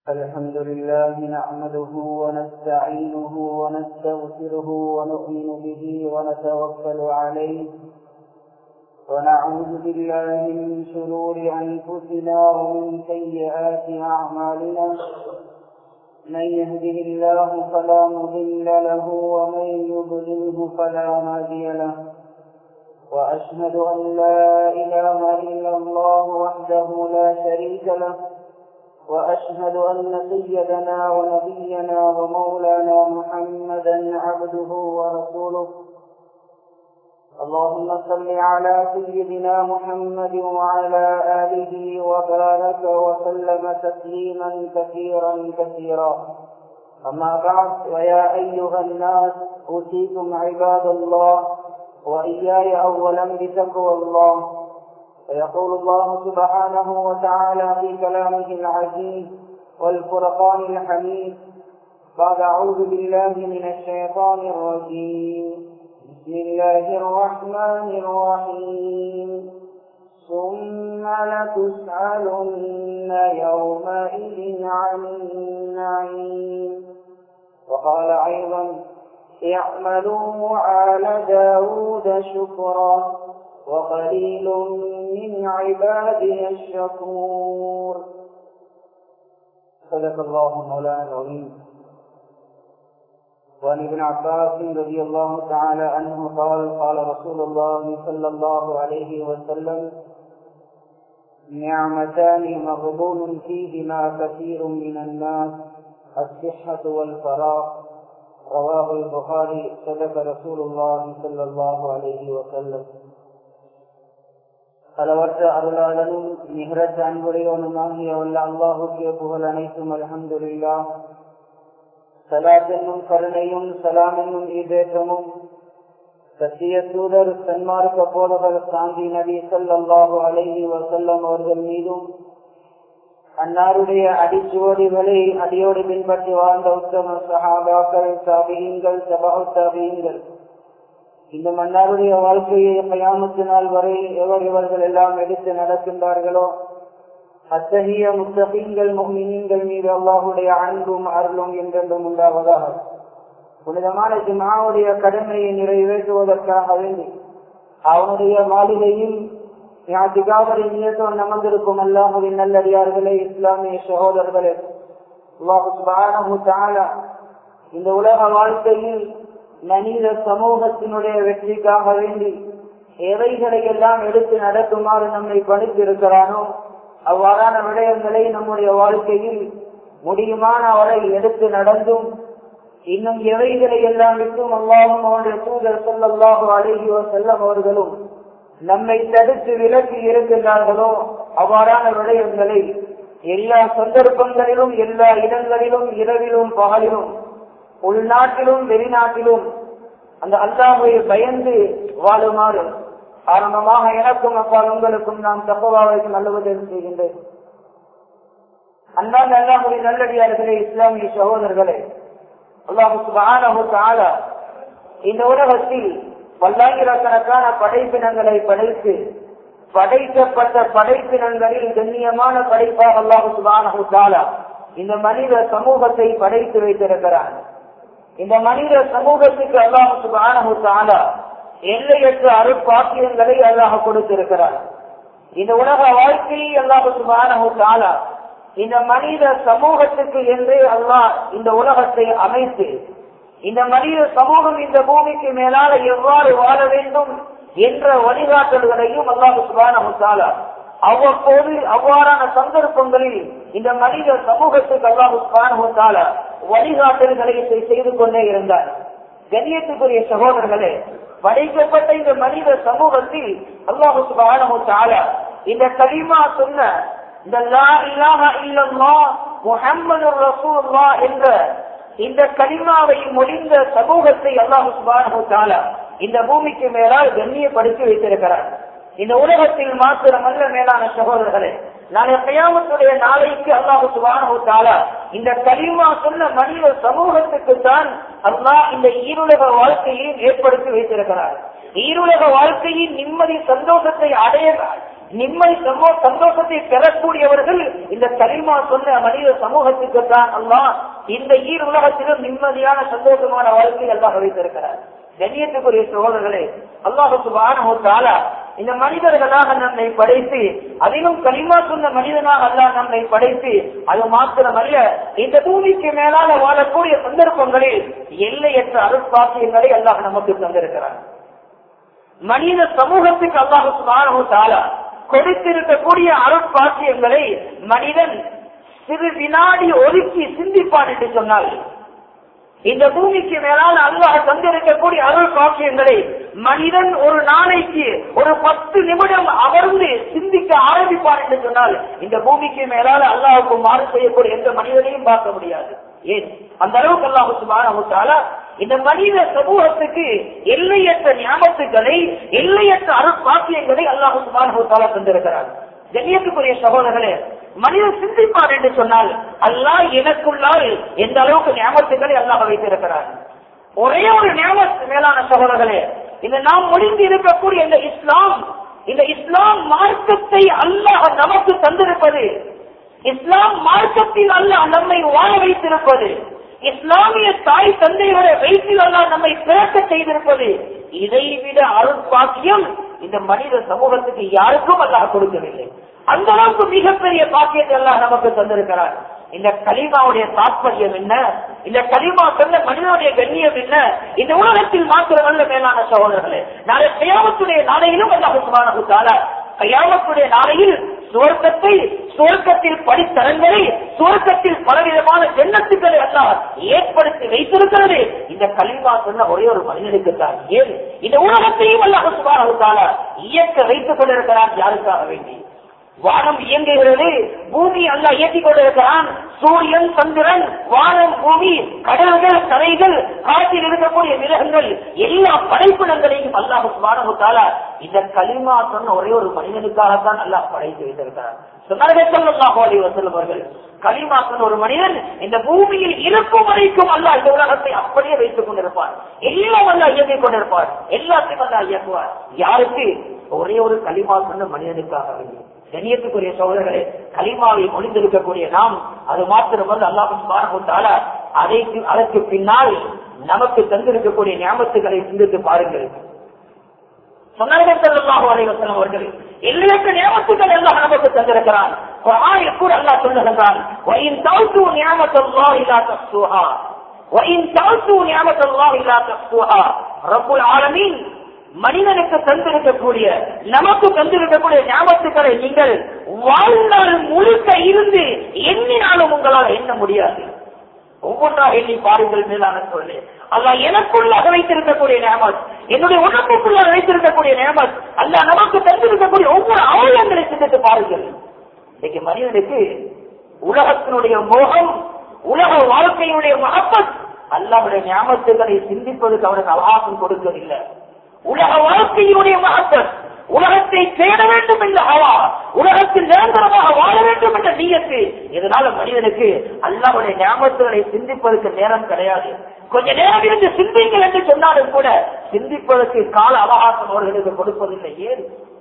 الحمد لله نحمده ونستعينه ونستغفره ونؤمن به ونتوكل عليه ونعوذ بالله من شرور أنفسنا ومن سيئات أعمالنا من يهده الله فلا مضل له ومن يضلله فلا هادي له وأشهد أن لا إله إلا الله وحده لا شريك له وأشهد أن سيدنا ونبينا ومولانا محمدا عبده ورسوله اللهم صل على سيدنا محمد وعلى آله وبارك وسلم تسليما كثيرا كثيرا أما بعد ويا أيها الناس أوصيكم عباد الله وإياي أولا بتقوى الله فيقول الله سبحانه وتعالى في كلامه العزيز والفرقان الحميد بعد أعوذ بالله من الشيطان الرجيم بسم الله الرحمن الرحيم ثم لتسألن يومئذ عن النعيم وقال أيضا اعملوا على داود شكرا وقليل من عبادي الشكور صدق الله مولانا العظيم وعن ابن عباس رضي الله تعالى عنه قال قال رسول الله صلى الله عليه وسلم نعمتان مغبون فيهما كثير من الناس الصحة والفراغ رواه البخاري صدق رسول الله صلى الله عليه وسلم அளவற்ற அருளாளனும் நிகரற்ற அன்புடையவனுமாகிய உள்ள அல்லாஹுக்கு புகழ் அனைத்தும் அலமதுல்லா சலாத் என்னும் கருணையும் சலாம் என்னும் ஈதேற்றமும் சத்திய தூதர் சன்மார்க்க போதகர் சாந்தி நபி சொல்லாஹு அலைஹி வசல்லம் அவர்கள் மீதும் அன்னாருடைய அடிச்சுவடிகளை அடியோடு பின்பற்றி வாழ்ந்த உத்தம சஹாபாக்கள் தாபியங்கள் சபாவு தாபியங்கள் இந்த மன்னாருடைய வாழ்க்கையை கயாமத்து நாள் வரை எவர் இவர்கள் எல்லாம் எடுத்து நடக்கின்றார்களோ அத்தகைய முத்தகீங்கள் முக்மினீங்கள் மீது அல்லாஹுடைய அன்பும் அருளும் என்றென்றும் உண்டாவதாக புனிதமான ஜிமாவுடைய கடமையை நிறைவேற்றுவதற்காக வேண்டி அவனுடைய மாளிகையில் திகாவரின் நியத்தம் அமர்ந்திருக்கும் அல்லாஹுவின் நல்லடியார்களே இஸ்லாமிய சகோதரர்களே இந்த உலக வாழ்க்கையில் மனித சமூகத்தினுடைய வெற்றிக்காக வேண்டி எவைகளை எல்லாம் எடுத்து நடக்குமாறு நம்மை பணித்திருக்கிறானோ அவ்வாறான விடயங்களை நம்முடைய வாழ்க்கையில் முடியுமான அவரை எடுத்து நடந்தும் இன்னும் எவைகளை எல்லாம் விட்டும் அல்லாவும் அவருடைய தூதர் சொல்லல்லாஹோ அழகியோ செல்லம் அவர்களும் நம்மை தடுத்து விலக்கி இருக்கின்றார்களோ அவ்வாறான விடயங்களை எல்லா சந்தர்ப்பங்களிலும் எல்லா இடங்களிலும் இரவிலும் பகலிலும் உள்நாட்டிலும் வெளிநாட்டிலும் அந்த அல்லாஹை பயந்து வாழுமாறு ஆரம்பமாக எனக்கும் அப்பால் உங்களுக்கும் நாம் தப்பவாவைக்கும் நல்லுபதேசம் செய்கின்றேன் அன்பாந்த அல்லாஹுடைய நல்லடியார்களே இஸ்லாமிய சகோதரர்களே அல்லாஹு இந்த உலகத்தில் பல்லாயிரக்கணக்கான படைப்பினங்களை படைத்து படைக்கப்பட்ட படைப்பினங்களில் கண்ணியமான படைப்பாக அல்லாஹு சுபானு தாலா இந்த மனித சமூகத்தை படைத்து வைத்திருக்கிறார் இந்த மனித சமூகத்துக்கு அல்லாஹு சுபானு தாலா எல்லையற்ற அருட்பாக்கியங்களை அல்லாஹ் கொடுத்திருக்கிறார் இந்த உலக வாழ்க்கையை அல்லாஹு சுபானு தாலா இந்த மனித சமூகத்துக்கு என்றே அல்லாஹ் இந்த உலகத்தை அமைத்து இந்த மனித சமூகம் இந்த பூமிக்கு மேலால எவ்வாறு வாழ வேண்டும் என்ற வழிகாட்டல்களையும் அல்லாஹு சுபானு தாலா அவ்வப்போது அவ்வாறான சந்தர்ப்பங்களில் இந்த மனித சமூகத்துக்கு அல்லாஹு சுபானு தாலா வழிகாட்டல்களை செய்து கொண்டே இருந்தார் கண்ணியத்துக்குரிய சகோதரர்களே படைக்கப்பட்ட இந்த மனித சமூகத்தில் அல்லாஹு சுபானு தாலா இந்த கலிமா சொன்ன இந்த லா இலாஹ இல்லல்லா முஹம்மது ரசூல்லா என்ற இந்த கலிமாவை முடிந்த சமூகத்தை அல்லாஹு சுபானு தாலா இந்த பூமிக்கு மேலால் கண்ணியப்படுத்தி வைத்திருக்கிறார் இந்த உலகத்தில் மாத்திரமல்ல மேலான சகோதரர்களே நாளை கையாமத்துடைய நாளைக்கு அல்லாஹு சுபானு தாலா இந்த கலிமா சொன்ன மனித சமூகத்துக்கு தான் அல்லாஹ் இந்த ஈருலக வாழ்க்கையை ஏற்படுத்தி வைத்திருக்கிறார் ஈருலக வாழ்க்கையின் நிம்மதி சந்தோஷத்தை அடைய நிம்மதி சமூக சந்தோஷத்தை பெறக்கூடியவர்கள் இந்த கலிமா சொன்ன மனித சமூகத்துக்கு தான் அல்லாஹ் இந்த ஈர் உலகத்திலும் நிம்மதியான சந்தோஷமான வாழ்க்கை அல்லாஹ் வைத்திருக்கிறார் கண்ணியத்துக்குரிய சகோதரர்களே அல்லாஹு சுபானஹு தஆலா இந்த மனிதர்களாக நம்மை படைத்து அதிலும் களிமா சொன்ன மனிதனாக அல்லாஹ் நம்மை படைத்து அது மாத்திரமல்ல இந்த பூமிக்கு மேலால வாழக்கூடிய சந்தர்ப்பங்களில் எல்லையற்ற அருட்பாக்கியங்களை அல்லாஹ் நமக்கு தந்திருக்கிறார் மனித சமூகத்துக்கு அல்லாஹு சுபானஹு தஆலா கொடுத்திருக்கக்கூடிய அருட்பாக்கியங்களை மனிதன் சிறு வினாடி ஒதுக்கி சிந்திப்பான் என்று சொன்னால் இந்த பூமிக்கு மேலால் அல்லாஹ் தந்திருக்கக்கூடிய அருள் காட்சியங்களை மனிதன் ஒரு நாளைக்கு ஒரு பத்து நிமிடம் அமர்ந்து சிந்திக்க ஆரம்பிப்பார் என்று சொன்னால் இந்த பூமிக்கு மேலால் அல்லாஹுக்கு மாறு செய்யக்கூடிய எந்த மனிதனையும் பார்க்க முடியாது ஏன் அந்த அளவுக்கு அல்லாஹு சுபான இந்த மனித சமூகத்துக்கு எல்லையற்ற ஞாபகத்துகளை எல்லையற்ற அருள் காட்சியங்களை அல்லாஹு சுபான தந்திருக்கிறார் கண்ணியத்துக்குரிய சகோதரர்களே மனிதன் சிந்திப்பார் என்று சொன்னால் அல்லாஹ் எனக்குள்ளால் எந்த அளவுக்கு ஞாபகத்துகளை அல்லாஹ் வைத்திருக்கிறார் ஒரே ஒரு ஞாபகத்து மேலான சகோதரர்களே இந்த நாம் முடிந்து இருக்கக்கூடிய இந்த இஸ்லாம் இந்த இஸ்லாம் மார்க்கத்தை அல்லாஹ் நமக்கு தந்திருப்பது இஸ்லாம் மார்க்கத்தில் அல்லாஹ் நம்மை வாழ வைத்திருப்பது இஸ்லாமிய தாய் தந்தையோட வயிற்றில் அல்லாஹ் நம்மை பிறக்க செய்திருப்பது இதைவிட அருட்பாக்கியம் இந்த மனித சமூகத்துக்கு யாருக்கும் அல்லாஹ் கொடுக்கவில்லை அந்த அளவுக்கு மிகப்பெரிய பாக்கியத்தை எல்லாம் நமக்கு தந்திருக்கிறார் இந்த கலிமாவுடைய தாற்பயம் என்ன இந்த கலிமா சொன்ன மனிதனுடைய கண்ணியம் என்ன இந்த உலகத்தில் மாத்திரமல்ல மேலான சகோதரர்களே நாளை கையாமத்துடைய நாளையிலும் அல்லாஹ் சுபானு தாலா கையாமத்துடைய நாளையில் சுவர்க்கத்தை சுவர்க்கத்தில் படித்தரங்களை சுவர்க்கத்தில் பலவிதமான ஜென்னத்துக்களை எல்லாம் ஏற்படுத்தி வைத்திருக்கிறது இந்த கலிமா சொன்ன ஒரே ஒரு மனிதனுக்கு தான் ஏன் இந்த உலகத்தையும் அல்லாஹ் சுபானு தாலா இயக்க வைத்துக் கொண்டிருக்கிறான் யாருக்காக வேண்டி வானம் இயங்குகிறது பூமி அல்ல இயக்கிக் கொண்டிருக்கிறான் சூரியன் சந்திரன் வானம் பூமி கடல்கள் கரைகள் காற்றில் இருக்கக்கூடிய மிருகங்கள் எல்லா படைப்பினங்களையும் அல்லாஹ் சுபானமுத்தால இந்த களிமா சொன்ன ஒரே ஒரு மனிதனுக்காகத்தான் அல்லாஹ் படைத்து வைத்திருக்கிறார் சொன்னார்கள் களிமா சொன்ன ஒரு மனிதன் இந்த பூமியில் இருக்கும் வரைக்கும் அல்ல இந்த உலகத்தை அப்படியே வைத்துக் கொண்டிருப்பார் எல்லாம் அல்ல இயங்கிக் கொண்டிருப்பார் எல்லாத்தையும் அல்ல இயக்குவார் யாருக்கு ஒரே ஒரு களிமா சொன்ன மனிதனுக்காக வேண்டும் கண்ணியத்துக்குரிய சோதரர்களே களிமாவை மொழிந்திருக்கக்கூடிய நாம் அது மாத்திரமல்ல அல்லாஹால அதைக்கு அதற்கு பின்னால் நமக்கு தந்திருக்கக்கூடிய ஞாபகத்துகளை சிந்தித்து பாருங்கள் அவர்கள் எல்லையற்ற ஞாபகத்துகள் எல்லாம் நமக்கு தந்திருக்கிறான் கூட அல்லா சொல்லுகின்றான் மனிதனுக்கு தந்திருக்கக்கூடிய நமக்கு தந்திருக்கக்கூடிய ஞாபகத்துக்களை நீங்கள் வாழ்நாள் முழுக்க இருந்து எண்ணினாலும் உங்களால் எண்ண முடியாது ஒவ்வொன்றாக எண்ணி பாருங்கள் மேலான சொல்லு அல்ல எனக்குள்ளாக வைத்திருக்கக்கூடிய நியமத் என்னுடைய உடம்புக்குள்ளாக வைத்திருக்கக்கூடிய நியமத் அல்ல நமக்கு தந்திருக்கக்கூடிய ஒவ்வொரு அவயங்களை சிந்தித்து பாருங்கள் இன்னைக்கு மனிதனுக்கு உலகத்தினுடைய மோகம் உலக வாழ்க்கையினுடைய மகப்பத் அல்லாவுடைய ஞாபகத்துக்களை சிந்திப்பதற்கு அவருக்கு அவகாசம் கொடுக்கவில்லை உலக வாழ்க்கையினுடைய மகத்தம் உலகத்தை தேட வேண்டும் என்ற அவா உலகத்தில் நிரந்தரமாக வாழ வேண்டும் என்ற நீயத்து இதனால மனிதனுக்கு அல்லாவுடைய ஞாபகத்துகளை சிந்திப்பதற்கு நேரம் கிடையாது கொஞ்ச நேரம் இருந்து சிந்திங்கள் என்று சொன்னாலும் கூட சிந்திப்பதற்கு கால அவகாசம் அவர்களுக்கு கொடுப்பதில்லை ஏன்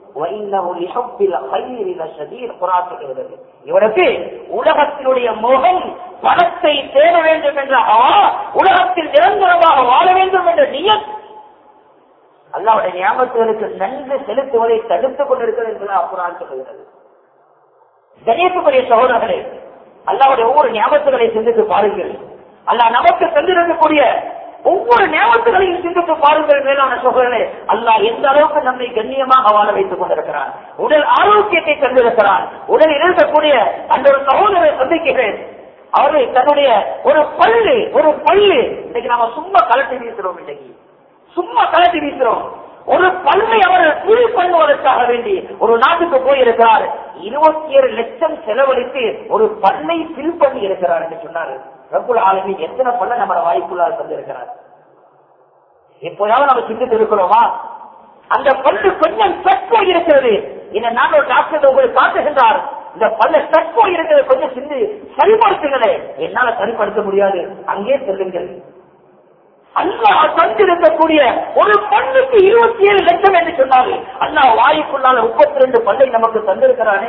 இவருக்கு உலகத்தினுடைய முகம் பணத்தை தேட வேண்டும் என்ற அவா உலகத்தில் நிரந்தரமாக வாழ வேண்டும் என்ற நியத் அல்லாவுடைய ஞாபகத்துகளுக்கு நன்கு செலுத்துவதை தடுத்துக் கொண்டிருக்கிறது என்பது அப்புறம் சொல்லுகிறது கணேசனுடைய சகோதரர்களே அல்லாவுடைய ஒவ்வொரு ஞாபகத்துகளை சிந்தித்து பாருங்கள் அல்லா நமக்கு தந்திருக்கக்கூடிய ஒவ்வொரு ஞாபகங்களையும் சிந்தித்து பாருங்கள் மேலான சகோதரர்களே அல்லாஹ் எந்த அளவுக்கு நம்மை கண்ணியமாக வாழ வைத்துக் கொண்டிருக்கிறான் உடல் ஆரோக்கியத்தை தந்திருக்கிறான் உடலில் இருக்கக்கூடிய அந்த ஒரு சகோதரரை சந்திக்கிறேன் அவரு தன்னுடைய ஒரு பல்லு ஒரு பல்லு இன்னைக்கு நாம சும்மா கலட்டி வீசுறோம் இன்னைக்கு சும்மா கலட்டி வீசுறோம் ஒரு பல்லை அவர் சீல் பண்ணுவதற்காக வேண்டி ஒரு நாட்டுக்கு போயிருக்கிறார் இருபத்தி ஏழு லட்சம் செலவழித்து ஒரு பல்லை ஃபில் பண்ணி இருக்கிறார் என்று சொன்னார் ரகுல் ஆளுமை எத்தனை பல்ல நம்ம வாய்ப்புள்ளார் தந்திருக்கிறார் எப்போதாவது நம்ம சிந்தித்து இருக்கிறோமா அந்த பல்லு கொஞ்சம் சட்போ இருக்கிறது இந்த நான் ஒரு டாக்டர் உங்களுக்கு காட்டுகின்றார் இந்த பல்ல சட்போ இருக்கிறது கொஞ்சம் சிந்தி சரிப்படுத்துங்களே என்னால சரிப்படுத்த முடியாது அங்கே செல்லுங்கள் அல்லாஹ் தந்திருக்கக்கூடிய ஒரு பண்ணுக்கு இருபத்தி ஏழு லட்சம் என்று சொன்னாரு அல்லாஹ் வாயுக்குள்ளால முப்பத்தி ரெண்டு பல்லை நமக்கு தந்திருக்கிறானே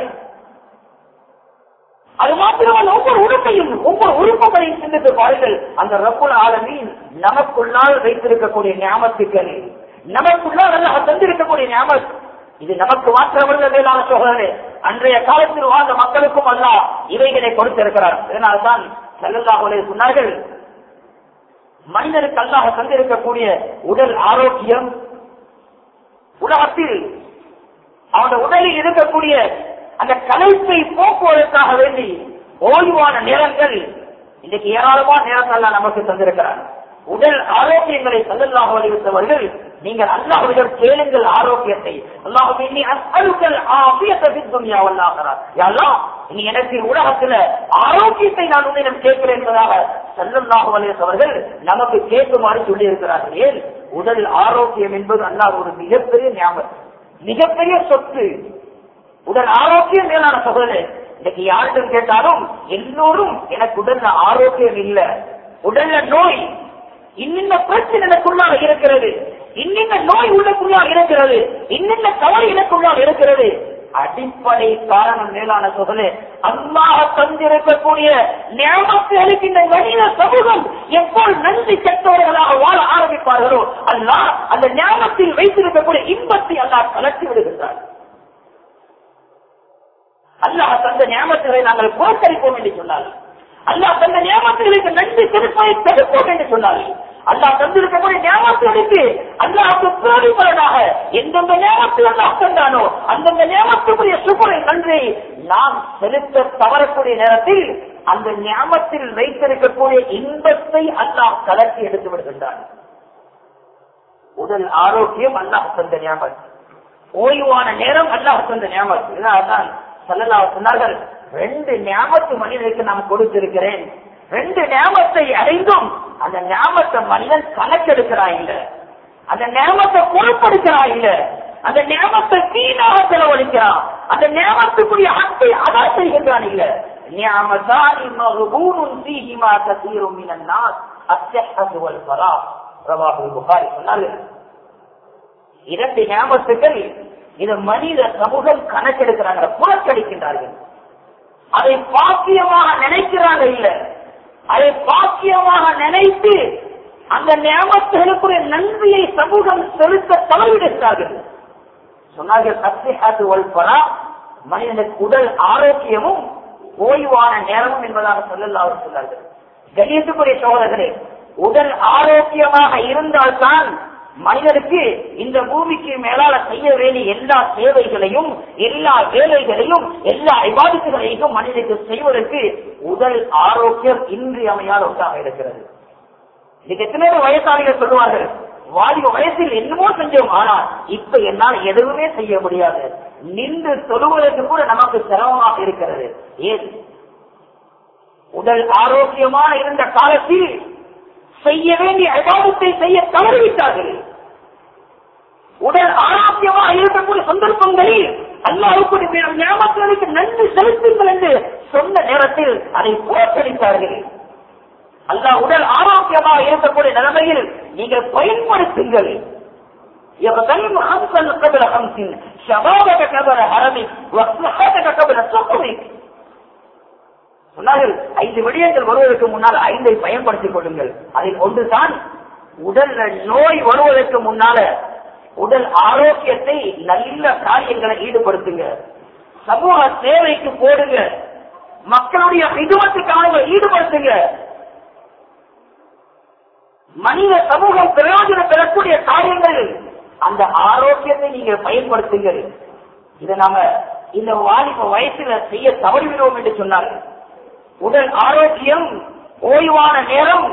அது மாத்திரமல்ல ஒவ்வொரு உறுப்பையும் ஒவ்வொரு உறுப்புகளையும் சிந்தித்து பாருங்கள் அந்த ரப்புல் ஆலமீன் நமக்குள்ளால் வைத்திருக்கக்கூடிய ஞாபகத்துக்கள் நமக்குள்ளால் அல்லாஹ் தந்திருக்கக்கூடிய ஞாபகம் இது நமக்கு மாத்திரமல்ல மேலான சோழரே அன்றைய காலத்தில் வாழ்ந்த மக்களுக்கும் அல்லாஹ் இவைகளை கொடுத்திருக்கிறார் இதனால்தான் செல்லல்லாஹுலே சொன்னார்கள் மனிதனுக்கு அல்லாஹ் தந்திருக்கக்கூடிய உடல் ஆரோக்கியம் உலகத்தில் அவனுடைய உடலில் இருக்கக்கூடிய அந்த கலைப்பை போக்குவதற்காக வேண்டி ஓய்வான நேரங்கள் இன்னைக்கு ஏராளமான நேரங்கள் நமக்கு தந்திருக்கிறார் உடல் ஆரோக்கியங்களை சல்லல்லாஹு வலியுறுத்தவர்கள் நீங்கள் அல்லாஹுடன் கேளுங்கள் ஆரோக்கியத்தை அல்லாஹு நீ அஸ்அலுக்கல் ஆஃபியத்தை ஃபித் துன்யா வல் ஆখিরাত யா அல்லாஹ் நீ எனக்கு உலகத்துல ஆரோக்கியத்தை நான் உன்னிடம் கேட்கிறேன் என்பதாக சல்லல்லாஹு அலைஹி அவர்கள் நமக்கு கேட்குமாறு சொல்லி இருக்கிறார்கள் ஏன் உடல் ஆரோக்கியம் என்பது அல்லாஹ் ஒரு மிகப்பெரிய ஞாபகம் மிகப்பெரிய சொத்து உடல் ஆரோக்கியம் மேலான சகோதரர் இன்னைக்கு யாரிடம் கேட்டாலும் எல்லோரும் எனக்கு உடல்ல ஆரோக்கியம் இல்ல உடல்ல நோய் இன்னின்ன பிரச்சனை எனக்குள்ளாக இருக்கிறது இன்னின்ன நோய் உள்ளக்குள்ளாக இருக்கிறது இன்னின்ன கவலை எனக்குள்ளாக இருக்கிறது அடிப்படை காரணம் மேலான சொல்லே அல்லாஹ் தந்திருக்கக்கூடிய ஞாபகத்துகளுக்கு இந்த மனித சமூகம் எப்போது நன்றி கெட்டவர்களாக வாழ ஆரம்பிப்பார்களோ அல்லாஹ் அந்த ஞாபகத்தில் வைத்திருக்கக்கூடிய இன்பத்தை அல்லாஹ் கலட்டி விடுகின்றார் அல்லாஹ் தந்த ஞாபகங்களை நாங்கள் புறக்கணிப்போம் என்று சொன்னார்கள் அல்லாஹ் தந்த ஞாபகங்களுக்கு நன்றி திருப்பதை தடுப்போம் என்று சொன்னார்கள் அல்லாஹ் தந்திருக்கக்கூடிய ஞாபகங்களுக்கு அல்லாஹுக்கு பிரதிபலனாக எந்தெந்த ஞாபகத்தில் அல்லாஹ் தந்தானோ அந்தந்த ஞாபகத்துக்குரிய சுகரை நன்றி நாம் செலுத்த தவறக்கூடிய நேரத்தில் அந்த ஞாபகத்தில் வைத்திருக்கக்கூடிய இன்பத்தை அல்லாஹ் கலர்த்தி எடுத்து விடுகின்றான் உடல் ஆரோக்கியம் அல்லாஹ் தந்த ஞாபகம் ஓய்வான நேரம் அல்லாஹ் தந்த ஞாபகம் இதனால்தான் சல்லல்லா சொன்னார்கள் ரெண்டு ஞாபகத்து மனிதனுக்கு நான் கொடுத்திருக்கிறேன் ரெண்டு ஞாபகத்தை அறிந்தும் அந்த ஞாபகத்தை மனிதன் கணக்கெடுக்கிறான் இல்ல அந்த ஞாபகத்தை பொறுப்படுக்கிறான் இல்ல அந்த ஞாபகத்தை வீணாக செலவழிக்கிறான் அந்த ஞாபகத்துக்குரிய அத்தை அதா செய்கின்றான் இல்ல ஞாபகானி மகபூனும் சீஹிமா கசீரும் மினன்னாஸ் அஸ்ஸஹது வல் ஃபரா ரவாஹுல் புகாரி சொன்னார்கள் இரண்டு ஞாபகத்துக்கள் இது மனித சமூகம் கணக்கெடுக்கிறாங்க புறக்கணிக்கின்றார்கள் அதை பாக்கியமாக நினைக்கிறாங்க இல்ல அதை பாக்கியமாக நினைத்து அந்த ஞாபகத்துகளுக்குரிய நன்றியை சமூகம் செலுத்த தவறிவிடுகிறார்கள் சொன்னார்கள் சத்திஹாத்து வல்பரா மனிதனுக்கு உடல் ஆரோக்கியமும் ஓய்வான நேரமும் என்பதாக சொல்லல அவர் சொன்னார்கள் கணியத்துக்குரிய சோதரர்களே உடல் ஆரோக்கியமாக இருந்தால்தான் மனிதனுக்கு இந்த பூமிக்கு மேலால செய்ய வேண்டிய எல்லா சேவைகளையும் எல்லா வேலைகளையும் எல்லா விவாதத்துகளையும் மனிதனுக்கு செய்வதற்கு உடல் ஆரோக்கியம் இன்றியமையாத ஒன்றாக இருக்கிறது இதுக்கு எத்தனை பேர் வயசாளிகள் சொல்லுவார்கள் வாலிப வயசில் என்னமோ செஞ்சோம் ஆனால் இப்ப என்னால் எதுவுமே செய்ய முடியாது நின்று தொழுவதற்கு கூட நமக்கு சிரமமாக இருக்கிறது ஏன் உடல் ஆரோக்கியமாக இருந்த காலத்தில் செய்ய வேண்டிய அபாவத்தை செய்ய தவறிவிட்டார்கள் உடல் ஆரோக்கியமாக இருக்கக்கூடிய சந்தர்ப்பங்களில் அல்லாவுக்கு ஞாபகங்களுக்கு நன்றி செலுத்துங்கள் என்று சொன்ன நேரத்தில் அதை புறக்கணித்தார்கள் அல்லாஹ் உடல் ஆரோக்கியமாக இருக்கக்கூடிய நிலைமையில் நீங்கள் பயன்படுத்துங்கள் يغتنم خمسا قبل خمس شبابك قبل هرمك وصحتك قبل سقمك சொன்னார்கள் ஐந்து விடயங்கள் வருவதற்கு முன்னால் ஐந்தை பயன்படுத்திக் கொள்ளுங்கள் அதில் ஒன்றுதான் உடல் நோய் வருவதற்கு முன்னால உடல் ஆரோக்கியத்தை நல்ல காரியங்களை ஈடுபடுத்துங்க சமூக சேவைக்கு போடுங்க மக்களுடைய விதுவத்துக்காக ஈடுபடுத்துங்க மனித சமூகம் பிரயோஜனம் பெறக்கூடிய காரியங்கள் அந்த ஆரோக்கியத்தை நீங்க பயன்படுத்துங்கள் இதை நாம இந்த வாலிப வயசுல செய்ய தவறிவிடுவோம் என்று சொன்னார்கள் உடல் ஆரோக்கியம் ஓய்வான நேரம்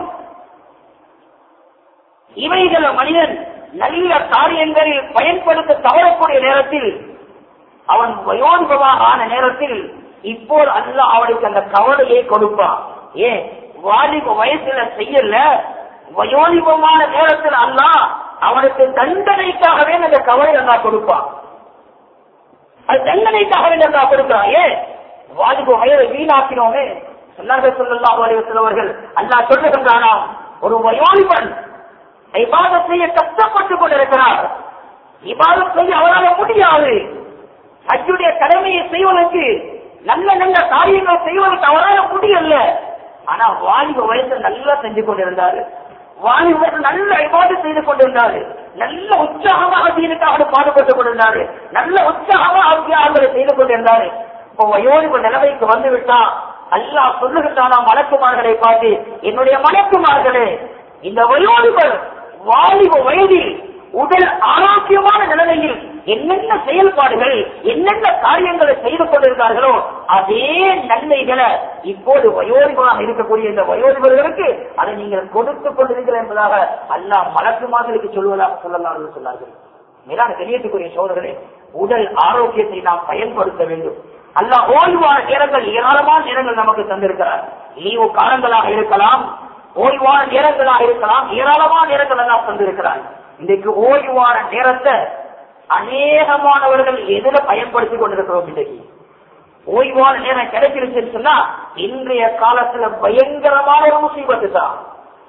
இவைகளை மனிதன் நல்ல காரியங்களில் பயன்படுத்த தவறக்கூடிய நேரத்தில் அவன் வயோதிபமாக ஆன நேரத்தில் இப்போ அல்ல அவனுக்கு அந்த கவலையை கொடுப்பான் ஏன் வாலிப வயசுல செய்யல வயோதிபமான நேரத்தில் அல்ல அவனுக்கு தண்டனைக்காகவே அந்த கவலை அல்லா கொடுப்பான் அது தண்டனைக்காகவே அல்லா கொடுக்கிறான் ஏன் வாலிப வயதை வீணாக்கினோமே சொன்னார்கள் சொல்லலாம் அவர்கள் அல்லா சொல்லுகின்றானாம் ஒரு வயோதிபன் இபாதத் செய்ய கஷ்டப்பட்டுக் கொண்டிருக்கிறார் இபாதத் செய்ய அவரால் முடியாது ஹஜ்ஜுடைய கடமையை செய்வதற்கு நல்ல நல்ல காரியங்கள் செய்வதற்கு அவரால் முடியல ஆனா வாலிப வயசு நல்லா செஞ்சு கொண்டிருந்தாரு வாலிப வயசு நல்ல இபாதத் செய்து கொண்டிருந்தாரு நல்ல உற்சாகமாக தீனுக்காக பாடுபட்டுக் கொண்டிருந்தாரு நல்ல உற்சாகமாக ஆகியாளர்களை செய்து கொண்டிருந்தாரு இப்போ வயோதிப நிலைமைக்கு வந்து விட்டா அல்லாஹ் சொல்லுகின்றானா மலக்குமார்களை பார்த்து என்னுடைய மலக்குமார்களே இந்த வயோதிபர் வாலிப வயதில் உடல் ஆரோக்கியமான நிலைமையில் என்னென்ன செயல்பாடுகள் என்னென்ன காரியங்களை செய்து கொண்டிருந்தார்களோ அதே நன்மைகளை இப்போது வயோதிபராக இருக்கக்கூடிய இந்த வயோதிபர்களுக்கு அதை நீங்கள் கொடுத்துக் கொண்டிருக்கிறீர்கள் என்பதாக அல்லாஹ் மலக்குமார்களுக்கு சொல்வதாக சொல்லலாம் என்று சொன்னார்கள் மேலான கண்ணியத்துக்குரிய சோதர்களே உடல் ஆரோக்கியத்தை நாம் பயன்படுத்த வேண்டும் அல்ல ஓய்வான நேரங்கள் ஏராளமான நேரங்கள் நமக்கு தந்திருக்கிறார் லீவு காலங்களாக இருக்கலாம் ஓய்வான நேரங்களாக இருக்கலாம் ஏராளமான நேரங்கள் எல்லாம் தந்திருக்கிறார் இன்றைக்கு ஓய்வான நேரத்தை அநேகமானவர்கள் எதுல பயன்படுத்திக் கொண்டிருக்கிறோம் இன்றைக்கு ஓய்வான நேரம் கிடைச்சிருச்சுன்னு சொன்னா இன்றைய காலத்துல பயங்கரமான ஒரு முசீபத்து தான்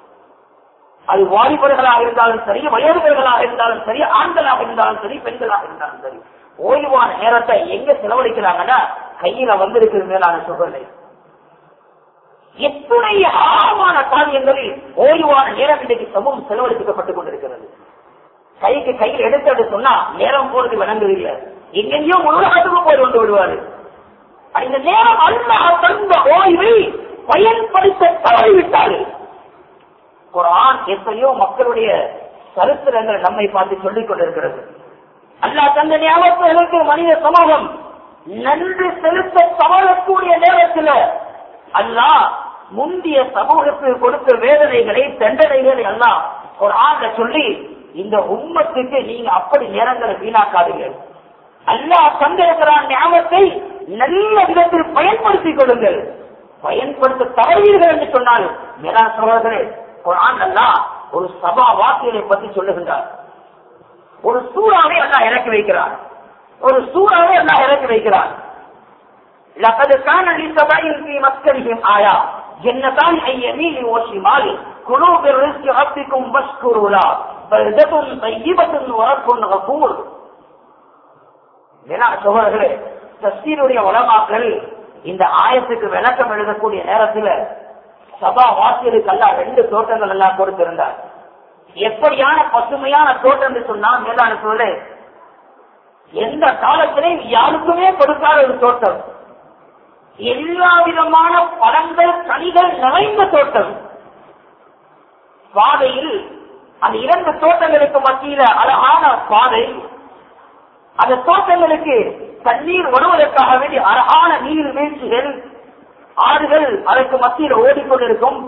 அது வாலிபர்களாக இருந்தாலும் சரி வயோதிபர்களாக இருந்தாலும் சரி ஆண்களாக இருந்தாலும் சரி பெண்களாக இருந்தாலும் சரி ஓய்வான நேரத்தை எங்க செலவழிக்கிறாங்கன்னா கையில வந்திருக்கிற மேலான சூழ்நிலை எத்துணை ஆழமான காரியங்களில் ஓய்வான நேரம் இன்றைக்கு சமூகம் செலவழிக்கப்பட்டுக் கொண்டிருக்கிறது கைக்கு கையில் எடுத்து சொன்னா நேரம் போறது விளங்குதில்லை எங்கெங்கயோ உலகத்துக்கு போய் கொண்டு விடுவாரு இந்த நேரம் அல்லாஹ் தந்த ஓய்வை பயன்படுத்த தவறிவிட்டாரு குரான் எத்தனையோ மக்களுடைய சரித்திரங்கள் நம்மை பார்த்து சொல்லிக் கொண்டிருக்கிறது அல்லாஹ் தந்த ஞாபகங்களுக்கு மனித சமூகம் நன்றி செலுத்த தவறக்கூடிய நேரத்தில் அல்லாஹ் முந்திய சமூகத்தில் கொடுத்த வேதனைகளை தண்டனைகளை எல்லாம் ஒரு ஆண்ட சொல்லி இந்த உம்மத்துக்கு நீங்க அப்படி நேரங்களை வீணாக்காதீங்க அல்லாஹ் தந்திருக்கிறான் ஞாபகத்தை நல்ல விதத்தில் பயன்படுத்திக் கொள்ளுங்கள் பயன்படுத்த தவறீர்கள் என்று சொன்னால் மேலான சகோதரர்களே குரான் அல்லா ஒரு சபா வாக்கியலை பற்றி சொல்லுகின்றார் ஒரு சூறாவை அல்லா இறக்கி வைக்கிறார் ஒரு சூறாவை அல்லா இறக்கி வைக்கிறார் لقد كان لسبع في مسكنهم آية جنتان عن يمين وشمال كلوا بالرزق ربكم واشكروا له بلدة طيبة ورب غفور சகோதரர்களே தஸ்தீருடைய உலமாக்கள் இந்த ஆயத்துக்கு விளக்கம் எழுதக்கூடிய நேரத்தில் சபா வாசியருக்கு எல்லாம் ரெண்டு தோட்டங்கள் எல்லாம் கொடுத்திருந்தார் எப்படியான பசுமையான தோட்டம் என்று சொன்னா மேலான சொல்லு எந்த காலத்திலையும் யாருக்குமே கொடுக்காத ஒரு தோட்டம் எல்லா விதமான பழங்கள் கனிகள் நிறைந்த தோட்டம் பாதையில் அந்த இரண்டு தோட்டங்களுக்கு மத்தியில அழகான பாதை அந்த தோட்டங்களுக்கு தண்ணீர் வருவதற்காக வேண்டிய அழகான நீர் வீழ்ச்சிகள் ஆறுகள் அதற்கு மத்தியில் ஓடிக்கொண்டிருக்கும்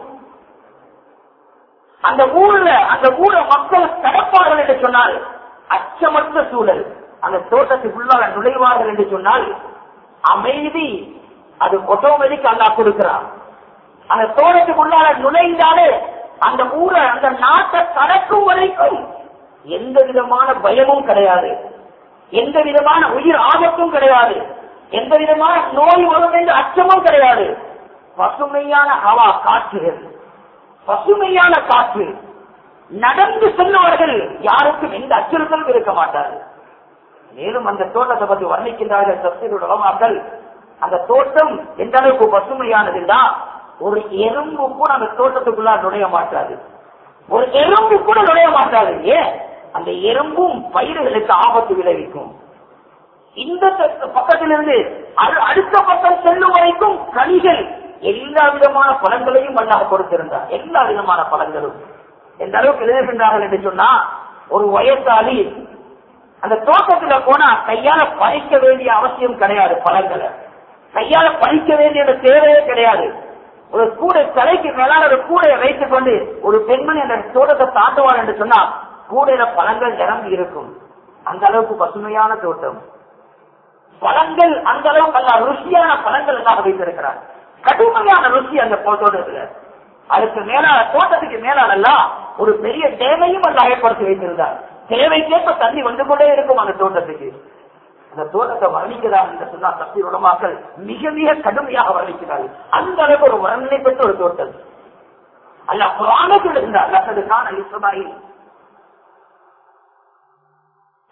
அந்த ஊர்ல அந்த ஊரை மக்கள் கடப்பார்கள் என்று சொன்னால் அச்சமற்ற சூழல் அந்த தோட்டத்துக்குள்ளாக நுழைவார்கள் என்று சொன்னால் அமைதி அது ஒட்டோமேட்டிக் அல்லா கொடுக்கிறார் அந்த தோட்டத்துக்குள்ளாக நுழைந்தாலே அந்த ஊரை அந்த நாட்டை கடக்கும் வரைக்கும் எந்த விதமான பயமும் கிடையாது எந்த விதமான உயிர் ஆபத்தும் கிடையாது எந்த விதமான நோய் வரும் என்ற அச்சமும் கிடையாது பசுமையான ஹவா காற்றுகள் பசுமையான காற்று நடந்து செல்லுவார்கள் யாருக்கும் எந்த அச்சுறுத்தலும் இருக்க மாட்டார்கள் மேலும் அந்த தோட்டத்தை பற்றி வர்ணிக்கின்றார்கள் சப்சிடி உலமாக்கள் அந்த தோட்டம் எந்த அளவுக்கு பசுமையானதுன்னா ஒரு எறும்பு கூட அந்த தோட்டத்துக்குள்ள நுழைய மாட்டாது ஒரு எறும்பு கூட நுழைய மாட்டாது ஏன் அந்த எறும்பும் பயிர்களுக்கு ஆபத்து விளைவிக்கும் இந்த பக்கத்திலிருந்து அடுத்த பக்கம் செல்லும் வரைக்கும் கனிகள் எல்லா விதமான பழங்களையும் அல்லாஹ் கொடுத்திருந்தார் எல்லா விதமான பழங்களும் எந்த அளவுக்கு எழுதுகின்றார்கள் என்று சொன்னா ஒரு வயசாளி அந்த தோட்டத்துல போனா கையால பறிக்க வேண்டிய அவசியம் கிடையாது பழங்களை கையால பறிக்க வேண்டிய தேவையே கிடையாது ஒரு கூடை தலைக்கு மேலான ஒரு கூடையை வைத்துக் கொண்டு ஒரு பெண்மணி அந்த தோட்டத்தை தாண்டுவார் என்று சொன்னா கூடையில பழங்கள் நிரம்பி இருக்கும் அந்த அளவுக்கு பசுமையான தோட்டம் பழங்கள் அந்த அளவுக்கு அல்ல ருசியான பழங்கள் எல்லாம் வைத்திருக்கிறார் கடுமையான ருசி அந்த தோட்டத்துல அதுக்கு மேலான தோட்டத்துக்கு மேலானல்லாம் ஒரு பெரிய தேவையும் அல்ல ஏற்படுத்தி வைத்திருந்தார் தேவைக்கேற்ப தண்ணி வந்து கொண்டே இருக்கும் அந்த தோட்டத்துக்கு அந்த தோட்டத்தை வர்ணிக்கிறார் என்று சொன்னா சக்தி உடமாக்கள் மிக மிக கடுமையாக வர்ணிக்கிறார்கள் அந்த அளவுக்கு ஒரு வர்ணனை பெற்ற ஒரு தோட்டம் அல்ல புராணத்தில் இருந்தார் லக்கதுக்கான இஸ்ரமாயில்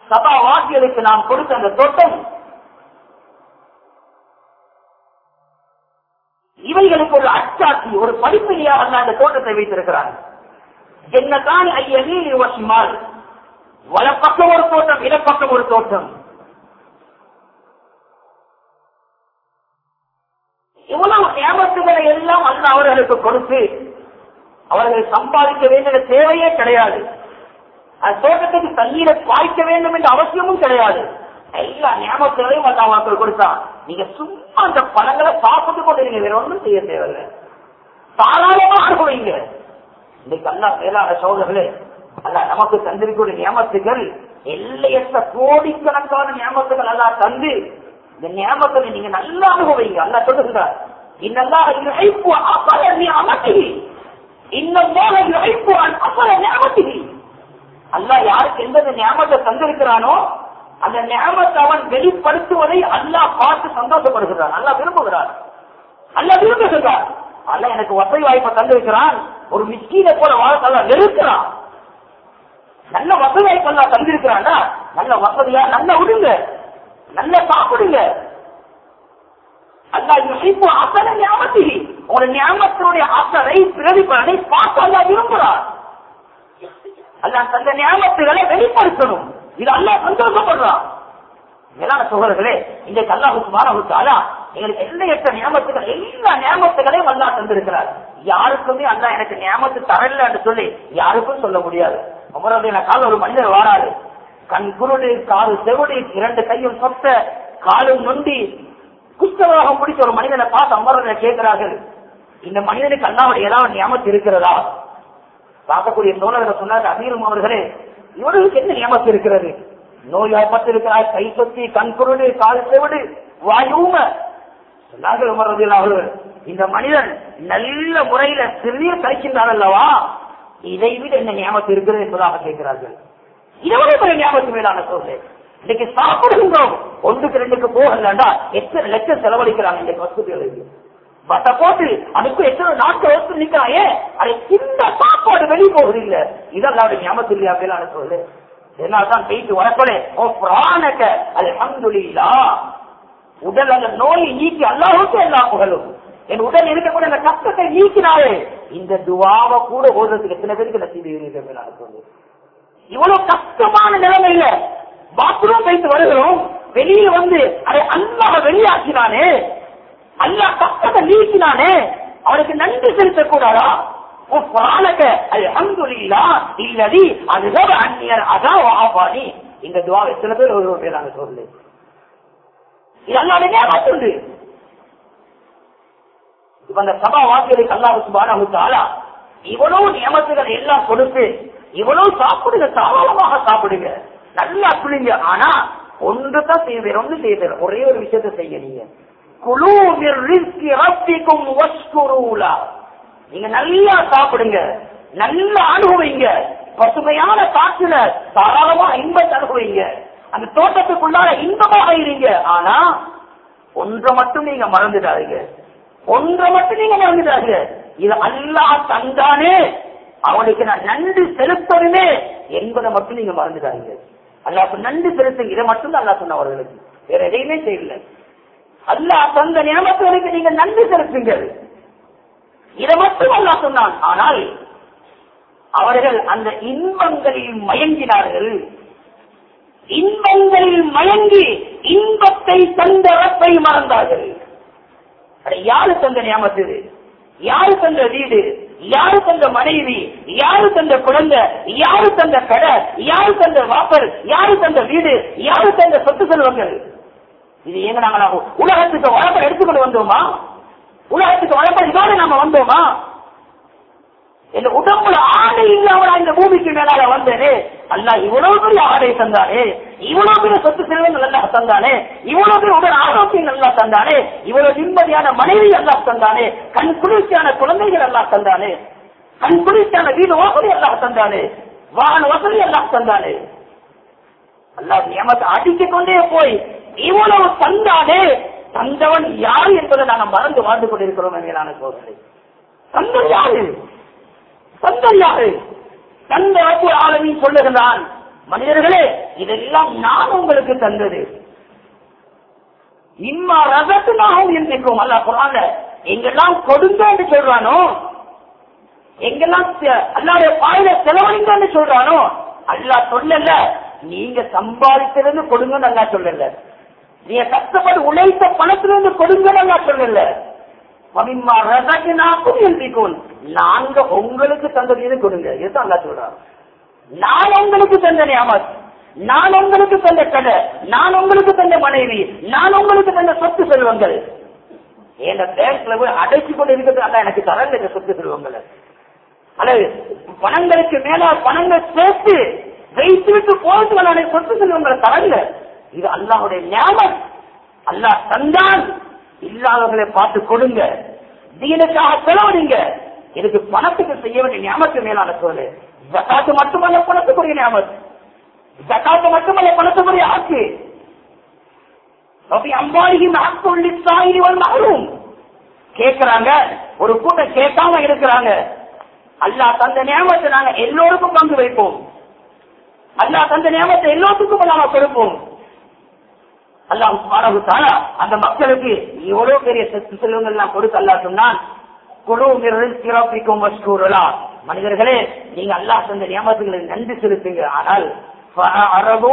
சபா வாசிகளுக்கு நாம் கொடுத்த அந்த தோட்டம் இவைகளுக்கு ஒரு அச்சாட்சி ஒரு படிப்பினையாக அல்ல அந்த தோட்டத்தை வைத்திருக்கிறார் என்னதான் ஐயனே வசிமால் வலப்பக்கம் ஒரு தோட்டம் இடப்பக்கம் ஒரு தோட்டம் இவ்வளவு நியமத்துகளை எல்லாம் அல்ல அவர்களுக்கு கொடுத்து அவர்கள் சம்பாதிக்க வேண்டிய தேவையே கிடையாது அந்த தோட்டத்துக்கு தண்ணீரை பாய்க்க வேண்டும் என்ற அவசியமும் கிடையாது எல்லா நியமத்துகளையும் அல்ல அவர்கள் கொடுத்தான் நீங்க சும்மா அந்த பழங்களை சாப்பிட்டு கொண்டு நீங்க வேற ஒன்றும் செய்ய தேவையில்லை தாராளமா அனுபவிங்க இன்னைக்கு அல்லா மேலான சோதர்களே அல்ல நமக்கு தந்திருக்கூடிய நியமத்துகள் எல்லையற்ற கோடிக்கணக்கான நியமத்துகள் எல்லாம் தந்து இந்த நியமத்தை நீங்க நல்லா அனுபவிங்க அல்ல சொல்லுகிறார் இன்னெல்லாம் இழைப்பு அபர நியமத்தி இன்னமாக இழைப்பு அபர நியமத்தி அல்ல யாருக்கு எந்த நியமத்தை தந்திருக்கிறானோ அந்த நியமத்தை அவன் வெளிப்படுத்துவதை அல்லாஹ் பார்த்து சந்தோஷப்படுகிறான் அல்லா விரும்புகிறார் அல்ல விரும்புகிறார் அல்ல எனக்கு வசதி வாய்ப்பை தந்திருக்கிறான் ஒரு மிஸ்கீனை போல வாழ்க்கை வெறுக்கிறான் நல்ல வசதி வாய்ப்பு எல்லாம் தந்திருக்கிறான்னா நல்ல வசதியா நல்ல விடுங்க நல்ல சாப்பிடுங்க அல்லா இப்போ அசல ஞாபகத்தி ஒரு ஞாபகத்தினுடைய அசலை பிரதிபலனை பார்த்து அல்லா விரும்புகிறார் அல்லா தந்த ஞாபகத்துகளை வெளிப்படுத்தணும் இது அல்லா சந்தோஷப்படுறான் மேலான சோழர்களே இன்றைக்கு அல்லாஹு சுமாரா எங்களுக்கு எல்லையற்ற நியமத்துகள் எல்லா நியமத்துகளையும் அல்லா தந்திருக்கிறார் யாருக்குமே அல்லா எனக்கு நியமத்து தரல என்று சொல்லி யாருக்கும் சொல்ல முடியாது அமரது கால ஒரு மனிதர் வாராரு கண் குருடு காது செவிடு இரண்டு கையும் சொத்த காலும் நொண்டி குஷ்டரோகம் பிடிச்ச ஒரு மனிதனை பார்த்து அமரதை கேட்கிறார்கள் இந்த மனிதனுக்கு அல்லாவுடைய ஏதாவது நியமத்து இருக்கிறதா பார்க்கக்கூடிய தோழர்கள் சொன்னார் அமீரும் அவர்களே இவர்களுக்கு என்ன நியமத்து இருக்கிறது நோய்வாய்ப்பட்டு இருக்கிறார் கை சொத்தி கண் குருடு கால் செவிடு வாயூம சொன்னார்கள் உமர் அவர்கள் இந்த மனிதன் நல்ல முறையில சிறிய கழிக்கின்றார் அல்லவா இதை விட என்ன நியமத்து இருக்கிறது என்பதாக கேட்கிறார்கள் எவ்வளவு பெரிய ஞாபகத்து மேலான சோழே இன்னைக்கு சாப்பிடுகின்றோம் ஒன்றுக்கு ரெண்டுக்கு போகலண்டா எத்தனை லட்சம் செலவழிக்கிறாங்க இந்த வசதிகளுக்கு பட்ட போட்டு அதுக்கு எத்தனை நாட்கள் வச்சு நிக்கிறாயே அதை சின்ன சாப்பாடு வெளியே போகுது இல்ல இதெல்லாம் ஞாபகத்து இல்லையா மேலான சொல்லு என்னால்தான் போயிட்டு வரப்போலே ஓ பிராணக்க அல்ஹம்துலில்லா உடல் அந்த நோயை நீக்கி அல்லாஹுக்கு எல்லா புகழும் என் உடல் இருக்கக்கூடிய அந்த கஷ்டத்தை நீக்கினாலே இந்த துவாவை கூட ஓதுறதுக்கு எத்தனை பேருக்கு நசீது மேலான சொல்லு இவ்வளவு கஷ்டமான நிலைமையில பாத்ரூம் வைத்து வருகிறோம் வெளியில வந்து அதை அல்லாஹ் வெளியாக்கினானே அல்லாஹ் கஷ்டத்தை நீக்கினானே அவனுக்கு நன்றி செலுத்தக் கூடாதா இல்லதி அதுதான் அந்நியர் அதான் ஆபானி இந்த துவா எத்தனை பேர் ஒரு பேர் நாங்க சொல்லு இது அல்லாடைய மாற்றுண்டு இப்ப அந்த சபா வாக்கியருக்கு அல்லாஹ் சுபானா இவ்வளவு நியமத்துகள் எல்லாம் கொடுத்து இவ்வளவு சாப்பிடுங்க தாராளமாக சாப்பிடுங்க நல்லா குளிங்க ஆனா ஒன்று தான் செய்ய வேற ஒன்று செய்ய தேவை ஒரே ஒரு விஷயத்த செய்ய நீங்க குழு ரப்பிக்கும் வஸ்குரூலா நீங்க நல்லா சாப்பிடுங்க நல்லா அனுபவிங்க பசுமையான காற்றுல தாராளமா இன்பத்தை அனுபவிங்க அந்த தோட்டத்துக்குள்ளார இன்பமாக இருங்க ஆனா ஒன்றை மட்டும் நீங்க மறந்துடாதீங்க ஒன்றை மட்டும் நீங்க மறந்துடாதீங்க இது அல்லா தந்தானே அவனுக்கு நான் நன்றி செலுத்தணுமே என்பதை மட்டும் நீங்க மறந்துடாதீங்க அல்லாஹ் நன்றி செலுத்துங்க இதை மட்டும் தான் அல்லா சொன்ன அவர்களுக்கு வேற எதையுமே செய்யல அல்லாஹ் தந்த நியமத்துகளுக்கு நீங்க நன்றி செலுத்துங்கள் இதை மட்டும் அல்லா சொன்னான் ஆனால் அவர்கள் அந்த இன்பங்களில் மயங்கினார்கள் இன்பங்களில் மயங்கி இன்பத்தை தந்த ரப்பை மறந்தார்கள் யாரு தந்த நியமத்து யாரு தந்த வீடு யாரு தந்த மனைவி யாரு தந்த குழந்தை யாரு தந்த கடை யாரு தந்த வாப்பர் யாரு தந்த வீடு யாரு தந்த சொத்து செல்வங்கள் இது எங்க நாங்க உலகத்துக்கு வளப்பை எடுத்துக்கொண்டு வந்தோமா உலகத்துக்கு வளப்பை இதோட நாம வந்தோமா என் உடம்புல ஆடை இல்லாம இந்த பூமிக்கு மேலால வந்தேனே அல்ல இவ்வளவு பெரிய ஆடை தந்தானே இவ்வளவு பெரிய சொத்து செல்வங்கள் நல்லா தந்தானே இவ்வளவு பெரிய உடல் ஆரோக்கியம் நல்லா தந்தானே இவ்வளவு நிம்மதியான மனைவி அல்லா தந்தானே கண் குளிர்ச்சியான குழந்தைகள் எல்லாம் தந்தானே கண் குளிர்ச்சியான வீடு வசதி எல்லாம் தந்தானே வாகன வசதி எல்லாம் தந்தானே அல்லா நியமத்தை அடித்துக் கொண்டே போய் இவ்வளவு தந்தானே தந்தவன் யார் என்பதை நாங்கள் மறந்து வாழ்ந்து கொண்டிருக்கிறோம் மேலான சோதனை தந்தது யாரு தந்தது யாரு தந்த ஆளுமையும் சொல்லுகிறான் மனிதர்களே இதெல்லாம் நான் உங்களுக்கு தந்தது இம்மா ரகத்துனாகவும் இருந்திருக்கும் அல்ல குரான்ல எங்கெல்லாம் கொடுங்க என்று சொல்றானோ எங்கெல்லாம் செ- அல்லாவுடைய பாயில செலவழிங்கன்னு சொல்றானோ அல்லாஹ் சொல்லல நீங்க சம்பாதித்திலிருந்து கொடுங்கன்னு அல்லா சொல்லல நீங்க கஷ்டப்பட்டு உழைத்த பணத்திலிருந்து கொடுங்கன்னு அல்லா சொல்லல மமிம்மா ரகத்துனாக்கும் இருந்திருக்கும் நாங்க உங்களுக்கு தந்தது இது கொடுங்க இதுதான் அல்லா சொல்றான் நான் உங்களுக்கு தந்த நியாமத் நான் உங்களுக்கு தந்த கடை நான் உங்களுக்கு தந்த மனைவி நான் உங்களுக்கு தந்த சொத்து செல்வங்கள் என் பேங்க்ல போய் அடைச்சு கொண்டு இருக்கிறது அதான் எனக்கு தரங்க இந்த சொத்து செல்வங்களை அல்லது பணங்களுக்கு மேல பணங்கள் சேர்த்து வைத்து விட்டு போறதுக்கு நான் சொத்து செல்வங்களை தரங்க இது அல்லாஹுடைய ஞாபகம் அல்லாஹ் தந்தான் இல்லாதவர்களை பார்த்து கொடுங்க தீனுக்காக செலவழிங்க இதுக்கு பணத்துக்கு செய்ய வேண்டிய ஞாபகத்துக்கு மேலான சொல்லு ஜக்காத்து மட்டுமல்ல பணத்துக்குரிய ஞாபகம் ஜக்காத்து மட்டுமல்ல பணத்துக்குரிய ஆட்சி அப்படி அம்பாரியின் ஆட்கொள்ளி சாயிரி மகளும் கேட்கிறாங்க ஒரு கூட்டம் கேட்காம இருக்கிறாங்க அல்லாஹ் தந்த நியமத்தை நாங்க எல்லோருக்கும் பங்கு வைப்போம் அல்லாஹ் தந்த நியமத்தை எல்லோருக்கும் நாம கொடுப்போம் அல்லாஹ் சுப்ஹானஹு தஆலா அந்த மக்களுக்கு எவ்வளவு பெரிய சொத்து செல்வங்கள் எல்லாம் கொடுத்து அல்லாஹ் சொன்னான் குழு சிறப்பிக்கும் மஸ்கூரலா மனிதர்களே நீங்க அல்லாஹ் தந்த நியமத்துகளை நன்றி செலுத்துங்க ஆனால் ஃபஅரபு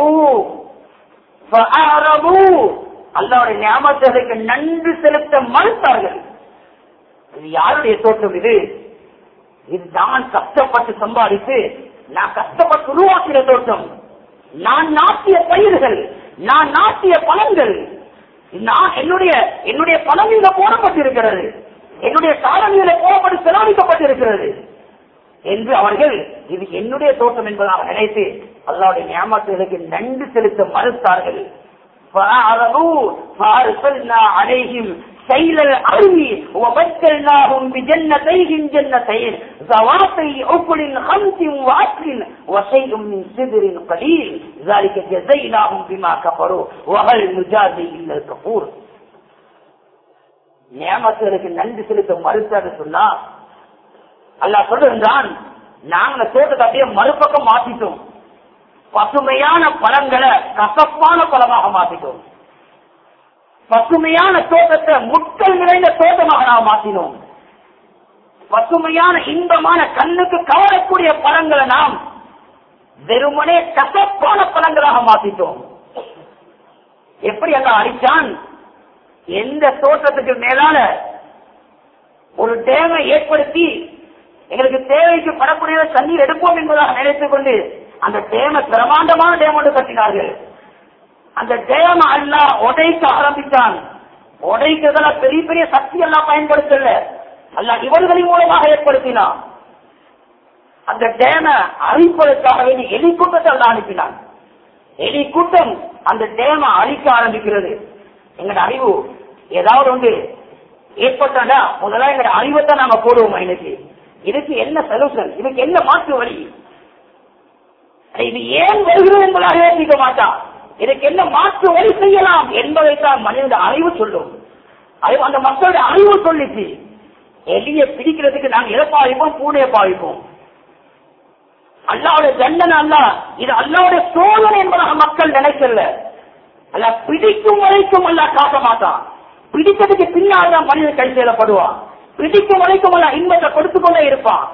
ஃபஅரபு அல்லாஹ்வுடைய நியமத்துகளுக்கு நன்றி செலுத்த மறுத்தார்கள் இது யாருடைய தோற்றம் இது இது நான் கஷ்டப்பட்டு சம்பாதித்து நான் கஷ்டப்பட்டு உருவாக்கிற தோட்டம் நான் நாட்டிய பயிர்கள் நான் நாட்டிய பணங்கள் நான் என்னுடைய என்னுடைய பணம் இங்க போடப்பட்டிருக்கிறது என்னுடைய காலம் இதில் போடப்பட்டு செலவழிக்கப்பட்டிருக்கிறது என்று அவர்கள் இது என்னுடைய தோட்டம் என்பதாக நினைத்து அல்லாவுடைய ஞாபகங்களுக்கு நன்றி செலுத்த மறுத்தார்கள் فأعرضوا فأرسلنا عليهم سيل الأرض وبدلناهم بجنتيهم جنتين ذواتي أكل خمس وعسل وشيء من سدر قليل ذلك جزيناهم بما كفروا وهل نجازي إلا الكفور நியமத்துகளுக்கு நன்றி செலுத்த மறுத்தாரு சொன்னா அல்லாஹ் சொல்லுகின்றான் நாங்க தோட்டத்தை அப்படியே மறுபக்கம் மாத்திட்டோம் பசுமையான பழங்களை கசப்பான பழமாக மாத்திட்டோம் பசுமையான தோட்டத்தை முட்கள் நிறைந்த தோட்டமாக நாம் மாற்றினோம் பசுமையான இன்பமான கண்ணுக்கு கவரக்கூடிய பழங்களை நாம் வெறுமனே கசப்பான பழங்களாக மாத்திட்டோம் எப்படி அங்க அடிச்சான் எந்த தோட்டத்துக்கு மேலான ஒரு டேமை ஏற்படுத்தி எங்களுக்கு தேவைக்கு படக்கூடிய தண்ணீர் எடுப்போம் என்பதாக நினைத்துக் கொண்டு அந்த டேம பிரமாண்டமான டேம் ஒன்று கட்டினார்கள் அந்த டேம அல்லா உடைக்க ஆரம்பித்தான் உடைக்கிறதுல பெரிய பெரிய சக்தி எல்லாம் பயன்படுத்தல அல்ல இவர்களின் மூலமாக ஏற்படுத்தினான் அந்த டேம அழிப்பதற்காக வேண்டி எலி கூட்டத்தை அல்ல அனுப்பினான் எலி கூட்டம் அந்த டேம அழிக்க ஆரம்பிக்கிறது எங்கட அறிவு ஏதாவது ஒன்று ஏற்பட்டா முதல்ல எங்கட அறிவைத்தான் நாம போடுவோம் இன்னைக்கு இதுக்கு என்ன சொல்யூஷன் இதுக்கு என்ன மாற்று வழி இது ஏன் வருகிறது என்பதாக யோசிக்க மாட்டான் இதுக்கு என்ன மாற்று வழி செய்யலாம் என்பதைத்தான் மனித அறிவு சொல்லும் அது அந்த மக்களுடைய அறிவு சொல்லிச்சு எலிய பிடிக்கிறதுக்கு நாங்க எதை பாவிப்போம் பூனையை பாவிப்போம் அல்லாவுடைய தண்டனை அல்ல இது அல்லாவுடைய சோதனை என்பதாக மக்கள் நினைக்கல அல்ல பிடிக்கும் வரைக்கும் அல்ல காக்க மாட்டான் பிடிக்கிறதுக்கு பின்னால் தான் மனிதன் கை செய்யப்படுவான் பிடிக்கும் வரைக்கும் அல்ல இன்பத்தை கொடுத்துக் கொண்டே இருப்பான்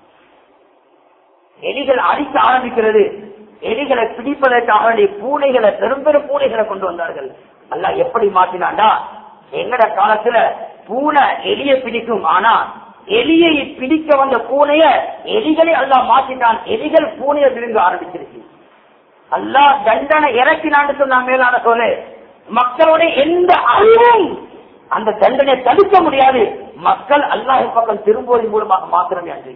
எலிகள் அடிக்க ஆரம்பிக்கிறது எலிகளை பிடிப்பதற்காக வேண்டிய பூனைகளை பெரும் பெரும் பூனைகளை கொண்டு வந்தார்கள் அல்ல எப்படி மாற்றினாண்டா எங்கட காலத்துல பூனை எலியை பிடிக்கும் ஆனா எலியை பிடிக்க வந்த பூனைய எலிகளை அல்லா மாற்றினான் எலிகள் பூனையை விழுங்க ஆரம்பிச்சிருச்சு அல்லா தண்டனை இறக்கினான்னு சொன்ன மேலான சொல்லு மக்களுடைய எந்த அறிவும் அந்த தண்டனை தடுக்க முடியாது மக்கள் அல்லாஹ் பக்கம் திரும்புவதன் மூலமாக மாத்திரமே அன்றி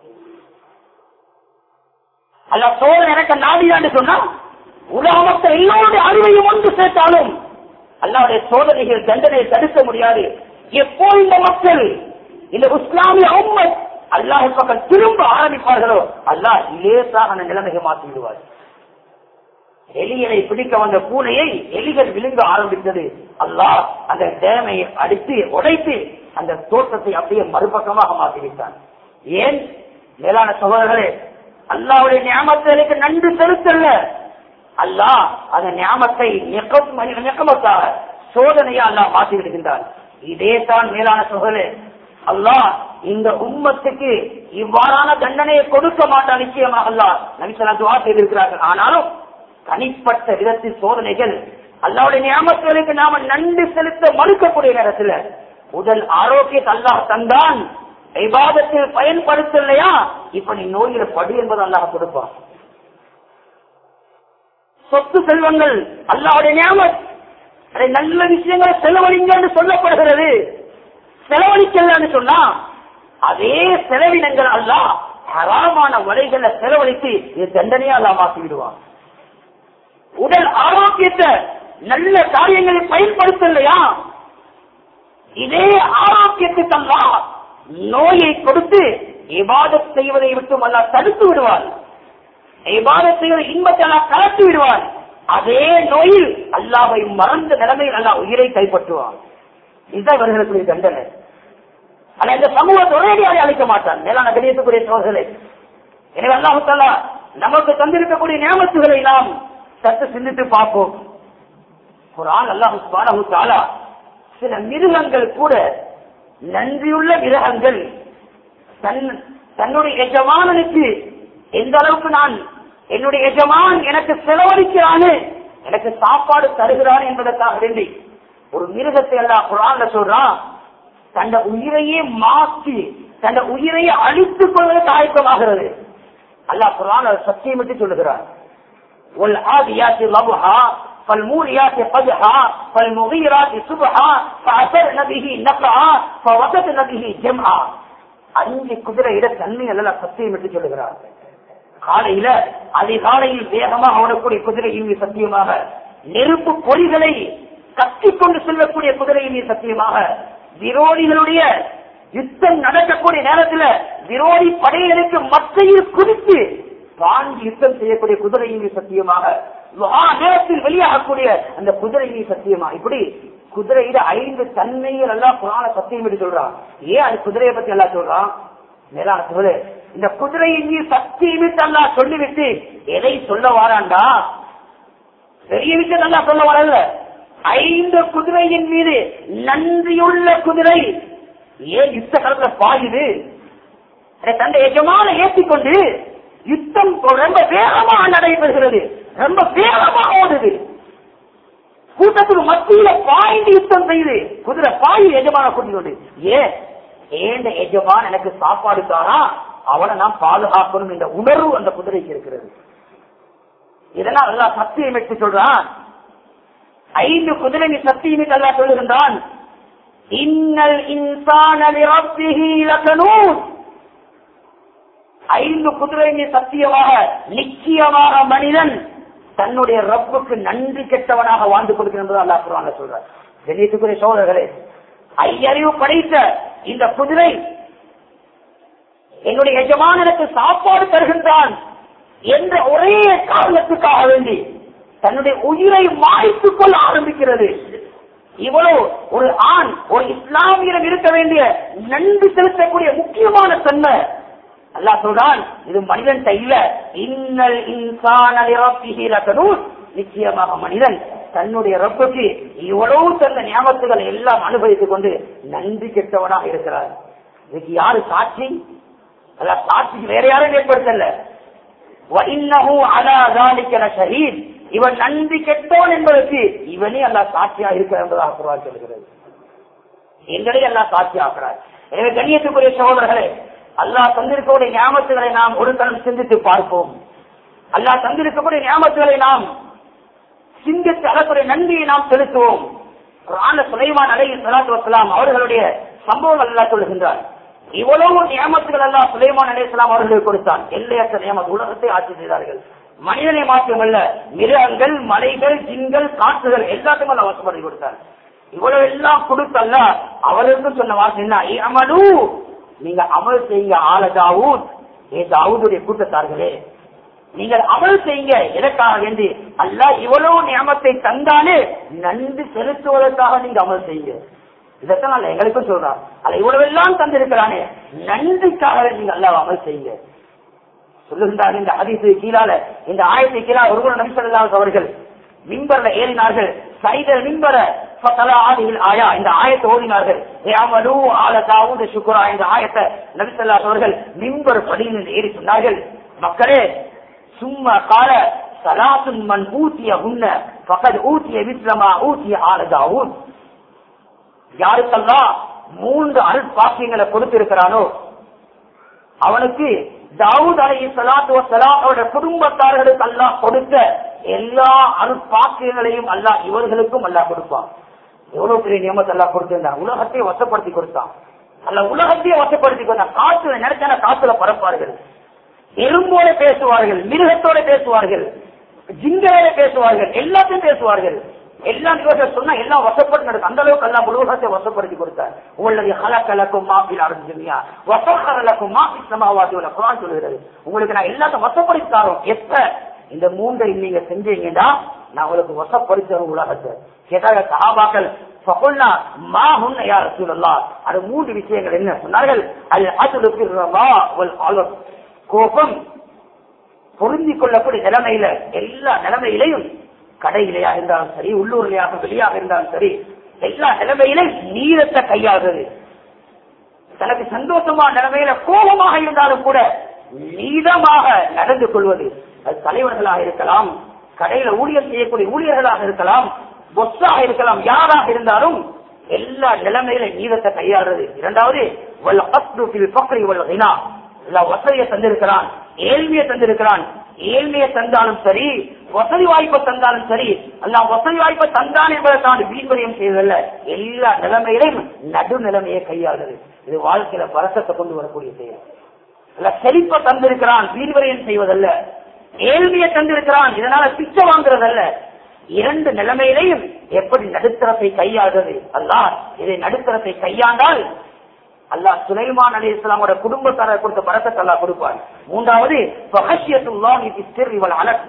அல்ல சோதனை எனக்கு நாடிதான்னு சொன்னா உலக மக்கள் எல்லோருடைய அறிவையும் ஒன்று சேர்த்தாலும் அல்லாவுடைய சோதனைகள் தண்டனையை தடுக்க முடியாது எப்போ இந்த மக்கள் இந்த இஸ்லாமிய உம்மத் அல்லாஹ் பக்கம் திரும்ப ஆரம்பிப்பார்களோ அல்லாஹ் லேசாக அந்த நிலைமையை மாற்றி விடுவார் எலிகளை பிடிக்க வந்த பூனையை எலிகள் விழுங்க ஆரம்பித்தது அல்லாஹ் அந்த டேமையை அடித்து உடைத்து அந்த தோட்டத்தை அப்படியே மறுபக்கமாக மாற்றிவிட்டான் ஏன் மேலான சகோதரர்களே அல்லாவுடைய ஞாபகத்திற்கு நன்றி செலுத்தல்ல அல்லாஹ் அந்த ஞாபகத்தை நெக்கமத்தாக சோதனையா அல்லாஹ் மாற்றி விடுகின்றான் இதே தான் மேலான சோதனை அல்லாஹ் இந்த உம்மத்துக்கு இவ்வாறான தண்டனையை கொடுக்க மாட்டான் நிச்சயமாக அல்லாஹ் நபிசலா துவா செய்திருக்கிறார்கள் ஆனாலும் தனிப்பட்ட விதத்தில் சோதனைகள் அல்லாவுடைய நியமத்துகளுக்கு நாம நன்றி செலுத்த மறுக்கக்கூடிய நேரத்தில் உடல் ஆரோக்கியத்தை அல்லாஹ் தந்தான் விவாதத்தில் பயன்படுத்தலையா இப்ப நீ நோயில படி என்பது அல்லாஹ் கொடுப்பான் சொத்து செல்வங்கள் அல்லாவுடைய நியமத் அதை நல்ல விஷயங்களை செலவழிங்க என்று சொல்லப்படுகிறது செலவழிக்கலன்னு சொன்னா அதே செலவினங்கள் அல்லாஹ் ஹராமான வரைகளை செலவழித்து இது தண்டனையா அல்லாஹ் மாற்றி விடுவான் உடல் ஆரோக்கியத்தை நல்ல காரியங்களை பயன்படுத்தலையா இதே ஆரோக்கியத்துக்கு அல்லாஹ் நோயை கொடுத்து இபாதத் செய்வதை விட்டு அல்லாஹ் தடுத்து விடுவார் இபாதத் செய்வதை இன்பத்தை அல்லாஹ் கலத்து விடுவார் அதே நோயில் அல்லாவை மறந்த நிலைமையில் அல்லாஹ் உயிரை கைப்பற்றுவார் இதுதான் இவர்களுக்குரிய தண்டனை ஆனா இந்த சமூகத்தை ஒரேடியாக அழிக்க மாட்டான் மேலான கணியத்துக்குரிய சோதனை எனவே அல்லாஹு தாலா நமக்கு தந்திருக்கக்கூடிய நியமத்துகளை நாம் சற்று சிந்தித்து பார்ப்போம் குரான் அல்லாஹு சுப்ஹானஹு தஆலா சில மிருகங்கள் கூட நன்றியுள்ள மிருகங்கள் தன் தன்னுடைய எஜமானனுக்கு எந்த அளவுக்கு நான் என்னுடைய எஜமான் எனக்கு செலவழிக்கிறானு எனக்கு சாப்பாடு தருகிறான் என்பதற்காக வேண்டி ஒரு மிருகத்தை எல்லாம் குரான்ல சொல்றான் தந்த உயிரையே மாற்றி தந்த உயிரையே அழித்துக் கொள்வதற்கு ஆயத்தமாகிறது அல்லாஹ் குரான் சத்தியமிட்டு சொல்லுகிறான் والعاديات ضبحا فالموريات قدحا فالمغيرات صبحا فأثرن به نقعا فوسطن به جمعا அஞ்சு குதிரையிட தன்மை எல்லாம் சத்தியம் என்று சொல்லுகிறார் காலையில அதிகாலையில் வேகமாக ஓடக்கூடிய குதிரையின் மீது சத்தியமாக நெருப்பு பொறிகளை கத்திக்கொண்டு செல்லக்கூடிய குதிரையின் மீது சத்தியமாக விரோதிகளுடைய யுத்தம் நடக்கக்கூடிய நேரத்தில் விரோதி படைகளுக்கு மத்தையில் குதித்து பாண்டி யுத்தம் செய்யக்கூடிய குதிரையின் மீது சத்தியமாக மகா நேரத்தில் வெளியாகக்கூடிய அந்த குதிரையின் சத்தியமா இப்படி குதிரையில ஐந்து தன்மைகள் எல்லாம் புராண சத்தியம் என்று சொல்றான் ஏன் அது குதிரையை பத்தி எல்லாம் சொல்றான் மேலான சொல்லு இந்த குதிரையின் மீது சத்தியமிட்டு எல்லாம் சொல்லிவிட்டு எதை சொல்ல வாராண்டா பெரிய விஷயம் நல்லா சொல்ல வரல ஐந்து குதிரையின் மீது நன்றியுள்ள குதிரை ஏன் யுத்த காலத்துல பாயுது தந்தை எஜமான ஏற்றிக்கொண்டு யுத்தம் ரொம்ப வேகமாக நடைபெறுகிறது ரொம்ப வேகமாக ஓடுது கூட்டத்துக்கு மத்தியில பாய்ந்து யுத்தம் செய்யுது குதிரை பாய் எஜமான கூட்டிக்கொண்டு ஏன் ஏந்த எஜமான் எனக்கு சாப்பாடு தாரா அவனை நான் பாதுகாக்கணும் என்ற உணர்வு அந்த குதிரைக்கு இருக்கிறது இதனால் அல்லா சத்தியம் எடுத்து சொல்றான் ஐந்து குதிரை சத்தியம் அல்லா சொல்லுகின்றான் இன்னல் இன்சான ஐந்து குதிரை சத்தியமாக நிச்சயமாக மனிதன் தன்னுடைய ரப்புக்கு நன்றி கெட்டவனாக வாழ்ந்து கொடுக்கிறது அல்லா குரான் சொல்றார் கணியத்துக்குரிய சோதர்களே ஐயறிவு படைத்த இந்த குதிரை என்னுடைய எஜமான எனக்கு சாப்பாடு தருகின்றான் என்ற ஒரே காரணத்துக்காக வேண்டி தன்னுடைய உயிரை மாய்த்துக் கொள்ள ஆரம்பிக்கிறது இவ்வளவு ஒரு ஆண் ஒரு இஸ்லாமியரம் இருக்க வேண்டிய நன்றி செலுத்தக்கூடிய முக்கியமான தன்மை அல்லாஹ் சொல்றான் இது மனிதன் இல்ல இன்னல் இன்சான நிச்சயமாக மனிதன் தன்னுடைய ரப்புக்கு இவ்வளவு தந்த ஞாபகத்துகள் எல்லாம் அனுபவித்துக் கொண்டு நன்றி கெட்டவனாக இருக்கிறார் இதுக்கு யாரு சாட்சி அல்ல சாட்சிக்கு வேற யாரும் ஏற்படுத்தல ஷஹீத் இவன் நன்றி கெட்டவன் என்பதற்கு இவனே அல்லா சாட்சியா இருக்க என்பதாக குருவான் சொல்கிறது எங்களே எல்லாம் சாட்சி ஆகிறார் எனவே கண்ணியத்துக்குரிய சகோதரர்களே அல்லாஹ் தந்திருக்கக்கூடிய ஞாபகத்துகளை நாம் ஒரு தரம் சிந்தித்து பார்ப்போம் அல்லாஹ் தந்திருக்கக்கூடிய ஞாபகத்துகளை நாம் சிந்தித்து அதற்குரிய நன்றியை நாம் செலுத்துவோம் குரான சுலைமான் அலை சலாத்து வசலாம் அவர்களுடைய சம்பவங்கள் எல்லாம் சொல்லுகின்றார் இவ்வளவு நியமத்துகள் எல்லாம் சுலைமான் அலை அவர்களுக்கு கொடுத்தான் எல்லையற்ற நியமத்து உலகத்தை ஆட்சி செய்தார்கள் மனிதனை மாற்றமல்ல மிருகங்கள் மலைகள் ஜின்கள் காற்றுகள் எல்லாத்துக்கும் அல்ல வசப்படி கொடுத்தார் இவ்வளவு எல்லாம் கொடுத்தல்ல அவர்களுக்கும் சொன்ன வாசம் என்ன அமலு நீங்க அமல் செய்யுங்க ஆல தாவூத் ஏ தாவூதுடைய கூட்டத்தார்களே நீங்கள் அமல் செய்யுங்க எதற்காக வேண்டி அல்ல இவ்வளவு நியமத்தை தந்தாலே நன்றி செலுத்துவதற்காக நீங்க அமல் செய்யுங்க இதத்தான் அல்ல எங்களுக்கும் சொல்றான் அல்ல இவ்வளவு எல்லாம் தந்திருக்கிறானே நன்றிக்காக நீங்க அல்ல அமல் செய்யுங்க சொல்லுகின்றார் இந்த அதிசு கீழால இந்த ஆயத்தை கீழால ஒருவர் நபிசல்லாஸ் அவர்கள் மின்பர்ல ஏறினார்கள் சைதல் மின்பர ஃபதலா ஆதியில் ஆயா இந்த ஆயத்தை ஓதினார்கள் யாமலு ஆல தாவூது சுக்ரா இந்த ஆயத்தை நபிசல்லாஸ் அவர்கள் மின்பர் படியில் ஏறி சொன்னார்கள் மக்களே சும்மா கால சலாத்துன் மன் ஊத்திய உன்ன பக்கத் ஊத்திய விஸ்லமா ஊத்திய ஆல தாவூத் யாருக்கெல்லாம் மூன்று அருட்பாக்கியங்களை கொடுத்திருக்கிறானோ அவனுக்கு தாவூத் அலி சலாத்து வசலாம் அவருடைய குடும்பத்தார்களுக்கு அல்லாஹ் கொடுத்த எல்லா அருட்பாக்கியங்களையும் அல்லாஹ் இவர்களுக்கும் அல்லாஹ் கொடுப்பான் எவ்வளவு பெரிய நியமத்தை அல்லாஹ் கொடுத்திருந்தான் உலகத்தையே வசப்படுத்தி கொடுத்தான் அல்ல உலகத்தையே வசப்படுத்தி கொடுத்தான் காத்துல நினைச்சான காத்துல பறப்பார்கள் எறும்போட பேசுவார்கள் மிருகத்தோட பேசுவார்கள் ஜிங்கரோட பேசுவார்கள் எல்லாத்தையும் பேசுவார்கள் எல்லாம் இவர்கள் சொன்னா எல்லாம் வசப்பட்டு நடக்கும் அந்த அளவுக்கு எல்லாம் உலகத்தை வசப்படுத்தி கொடுத்தார் உள்ளது ஹலக்கலக்கும் மாப்பில் ஆரம்பிச்சிருந்தா வசக்கரலக்கும் மாப்பி சமாவாதி உள்ள குரான் சொல்லுகிறது உங்களுக்கு நான் எல்லாத்தையும் வசப்படுத்தி தரோம் எப்ப இந்த மூன்றை நீங்க செஞ்சீங்கன்னா நான் உங்களுக்கு வசப்படுத்தரும் உலகத்தை கேட்டாங்க சஹாபாக்கள் ஃபகுல்னா மா ஹுன்ன யா ரசூலல்லாஹ் அது மூன்று விஷயங்கள் என்ன சொன்னார்கள் அல் அத்லு ஃபிர்ரமா வல் அலப் கோபம் பொருந்திக் கொள்ளக்கூடிய நிலைமையில எல்லா நிலைமையிலையும் கடையிலையா இருந்தாலும் சரி உள்ளூர்லையாக வெளியாக இருந்தாலும் சரி எல்லா நிலைமையிலும் நீரத்தை கையாளுறது தனக்கு சந்தோஷமான நிலைமையில கோபமாக இருந்தாலும் கூட நீதமாக நடந்து கொள்வது அது தலைவர்களாக இருக்கலாம் கடையில ஊழியர் செய்யக்கூடிய ஊழியர்களாக இருக்கலாம் பொஸ்ஸாக இருக்கலாம் யாராக இருந்தாலும் எல்லா நிலைமையில நீதத்தை கையாளுறது இரண்டாவது வல் அஸ்து ஃபில் ஃபக்ரி வல் கினா எல்லா வசதியை தந்திருக்கிறான் ஏழ்மையை தந்திருக்கிறான் ஏழ்மையை தந்தாலும் சரி வசதி வாய்ப்பை தந்தாலும் சரி எல்லாம் வசதி வாய்ப்பை தந்தான் என்பதை தான் வீண்பரியம் செய்வதல்ல எல்லா நிலைமையிலும் நடுநிலைமையை கையாளுது இது வாழ்க்கையில பரசத்தை கொண்டு வரக்கூடிய செயல் அல்ல செழிப்பை தந்திருக்கிறான் வீண்வரையம் செய்வதல்ல ஏழ்மையை தந்திருக்கிறான் இதனால பிச்சை வாங்குறதல்ல இரண்டு நிலைமையிலையும் எப்படி நடுத்தரத்தை கையாளுறது அல்லாஹ் இதை நடுத்தரத்தை கையாண்டால் அல்லாஹ் சுலைமான் அலி இஸ்லாமோட குடும்பத்தாரர் கொடுத்த பரக்கத்தை அல்லாஹ் கொடுப்பார் மூன்றாவது ஃபஹஷியத்துல்லாஹி ஃபிஸ்ஸிர்ரி வல் அலக்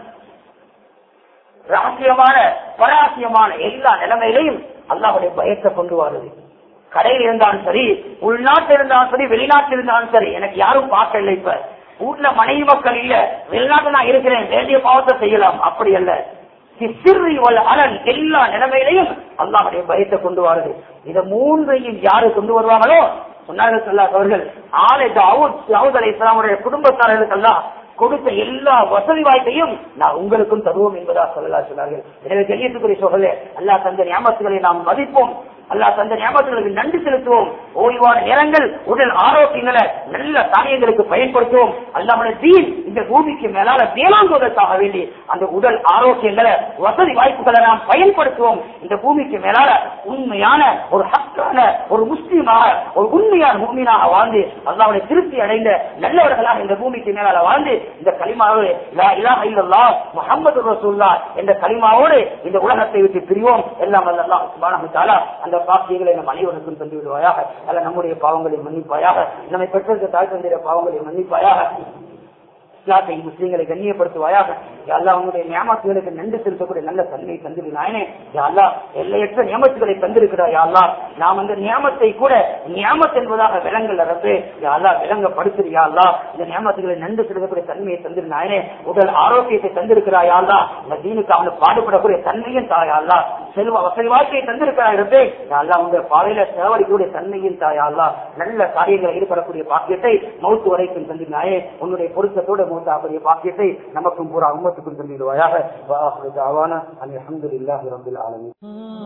ரகசியமான பராசியமான எல்லா நிலைமையிலையும் அல்லாஹ்வுடைய பயத்தை கொண்டு வருது கடையில் இருந்தாலும் சரி உள்நாட்டில் இருந்தாலும் சரி வெளிநாட்டில் இருந்தாலும் சரி எனக்கு யாரும் பார்க்கல இப்ப வீட்டுல மனைவி மக்கள் இல்ல வெளிநாட்டுல நான் இருக்கிறேன் வேண்டிய பாவத்தை செய்யலாம் அப்படி அல்ல சிறு அலன் எல்லா நிலைமையிலையும் அல்லாஹுடைய பயத்தை கொண்டு வருது இத மூன்றையும் யாரு கொண்டு வருவாங்களோ சொன்னார்கள் சொல்லாஹ் அவர்கள் ஆலை தாவூத் தாவூத் அலி இஸ்லாமுடைய குடும்பத்தாரர்களுக்கெல்லாம் கொடுத்த எல்லா வசதி வாய்ப்பையும் நான் உங்களுக்கும் தருவோம் என்பதா சொல்லலா சொன்னார்கள் எனவே தெரியத்துக்குரிய சொல்லலே அல்லா தந்த ஞாபகத்துகளை நாம் மதிப்போம் அல்லா தந்த ஞாபகங்களுக்கு நன்றி செலுத்துவோம் ஓய்வான நேரங்கள் உடல் ஆரோக்கியங்களை நல்ல தானியங்களுக்கு பயன்படுத்துவோம் அல்லாமல் தீன் இந்த பூமிக்கு மேலால மேலாங்குவதற்காக வேண்டி அந்த உடல் ஆரோக்கியங்களை வசதி வாய்ப்புகளை நாம் பயன்படுத்துவோம் இந்த பூமிக்கு மேலால உண்மையான ஒரு ஹக்கான ஒரு முஸ்லீமாக ஒரு உண்மையான முக்மீனாக வாழ்ந்து அல்லாவுடைய திருப்தி அடைந்த நல்லவர்களாக இந்த பூமிக்கு மேலால வாழ்ந்து இந்த களிமாவோடு லா இலாஹ இல்லல்லாஹ் முஹம்மது ரசூலுல்லாஹ் என்ற களிமாவோடு இந்த உலகத்தை விட்டு பிரிவோம் எல்லாம் வல்ல அல்லாஹ் சுப்ஹானஹு வ தஆலா அந்த பாக்கியங்களை நம் அனைவருக்கும் தந்து விடுவாயாக அல்ல நம்முடைய பாவங்களை மன்னிப்பாயாக நம்மை பெற்றெடுத்த தாய் தந்திர பாவங்களை மன்னிப்பாயாக இஸ்லாத்தை முஸ்லீம்களை கண்ணியப்படுத்துவாயாக எல்லா உங்களுடைய நியமத்துகளுக்கு நன்றி செலுத்தக்கூடிய நல்ல தன்மை தந்திரு நாயனே யாழ்லா எல்லையற்ற நியமத்துகளை தந்திருக்கிறா யாழ்லா நாம் அந்த நியமத்தை கூட நியமத் என்பதாக விலங்கல் அரசு யாழ்லா விலங்கப்படுத்துரு யாழ்லா இந்த நியமத்துகளை நன்றி செலுத்தக்கூடிய தன்மையை தந்திரு நாயனே உடல் ஆரோக்கியத்தை தந்திருக்கிறா யாழ்லா இந்த தீனுக்கு அவனுக்கு பாடுபடக்கூடிய தன்மையும் தாயாள்லா செல்வ வசதி வாழ்க்கையை தந்திருக்கிறா இருப்பே யாழ்லா உங்க பாதையில சேவடிக்கக்கூடிய தன்மையும் தாயாள்லா நல்ல காரியங்களை ஈடுபடக்கூடிய பாக்கியத்தை மௌத்து வரைக்கும் தந்திரு நாயே உன்னுடைய பொருத்தத்தோடு மூத்தாக்கூடிய பாக்கியத்தை நமக்கும் பூரா உம்மத்துக்கும் தந்திடுவாயாக அவான அல்ஹம்துலில்லாஹி ரப்பில் ஆலமீன்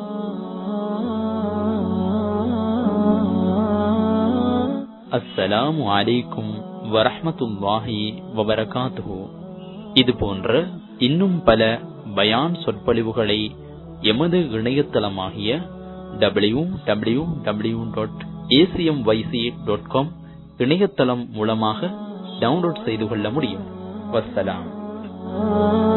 அஸ்ஸலாமு அலைக்கும் வரஹ்மத்துல்லாஹி வபரகாத்துஹு இது போன்ற இன்னும் பல பயான் சொற்பொழிவுகளை எமது இணையதளமாகிய W W W dot ACM YC dot com இணையதளம் மூலமாக டவுன்லோட் செய்து கொள்ள முடியும் வசலாம்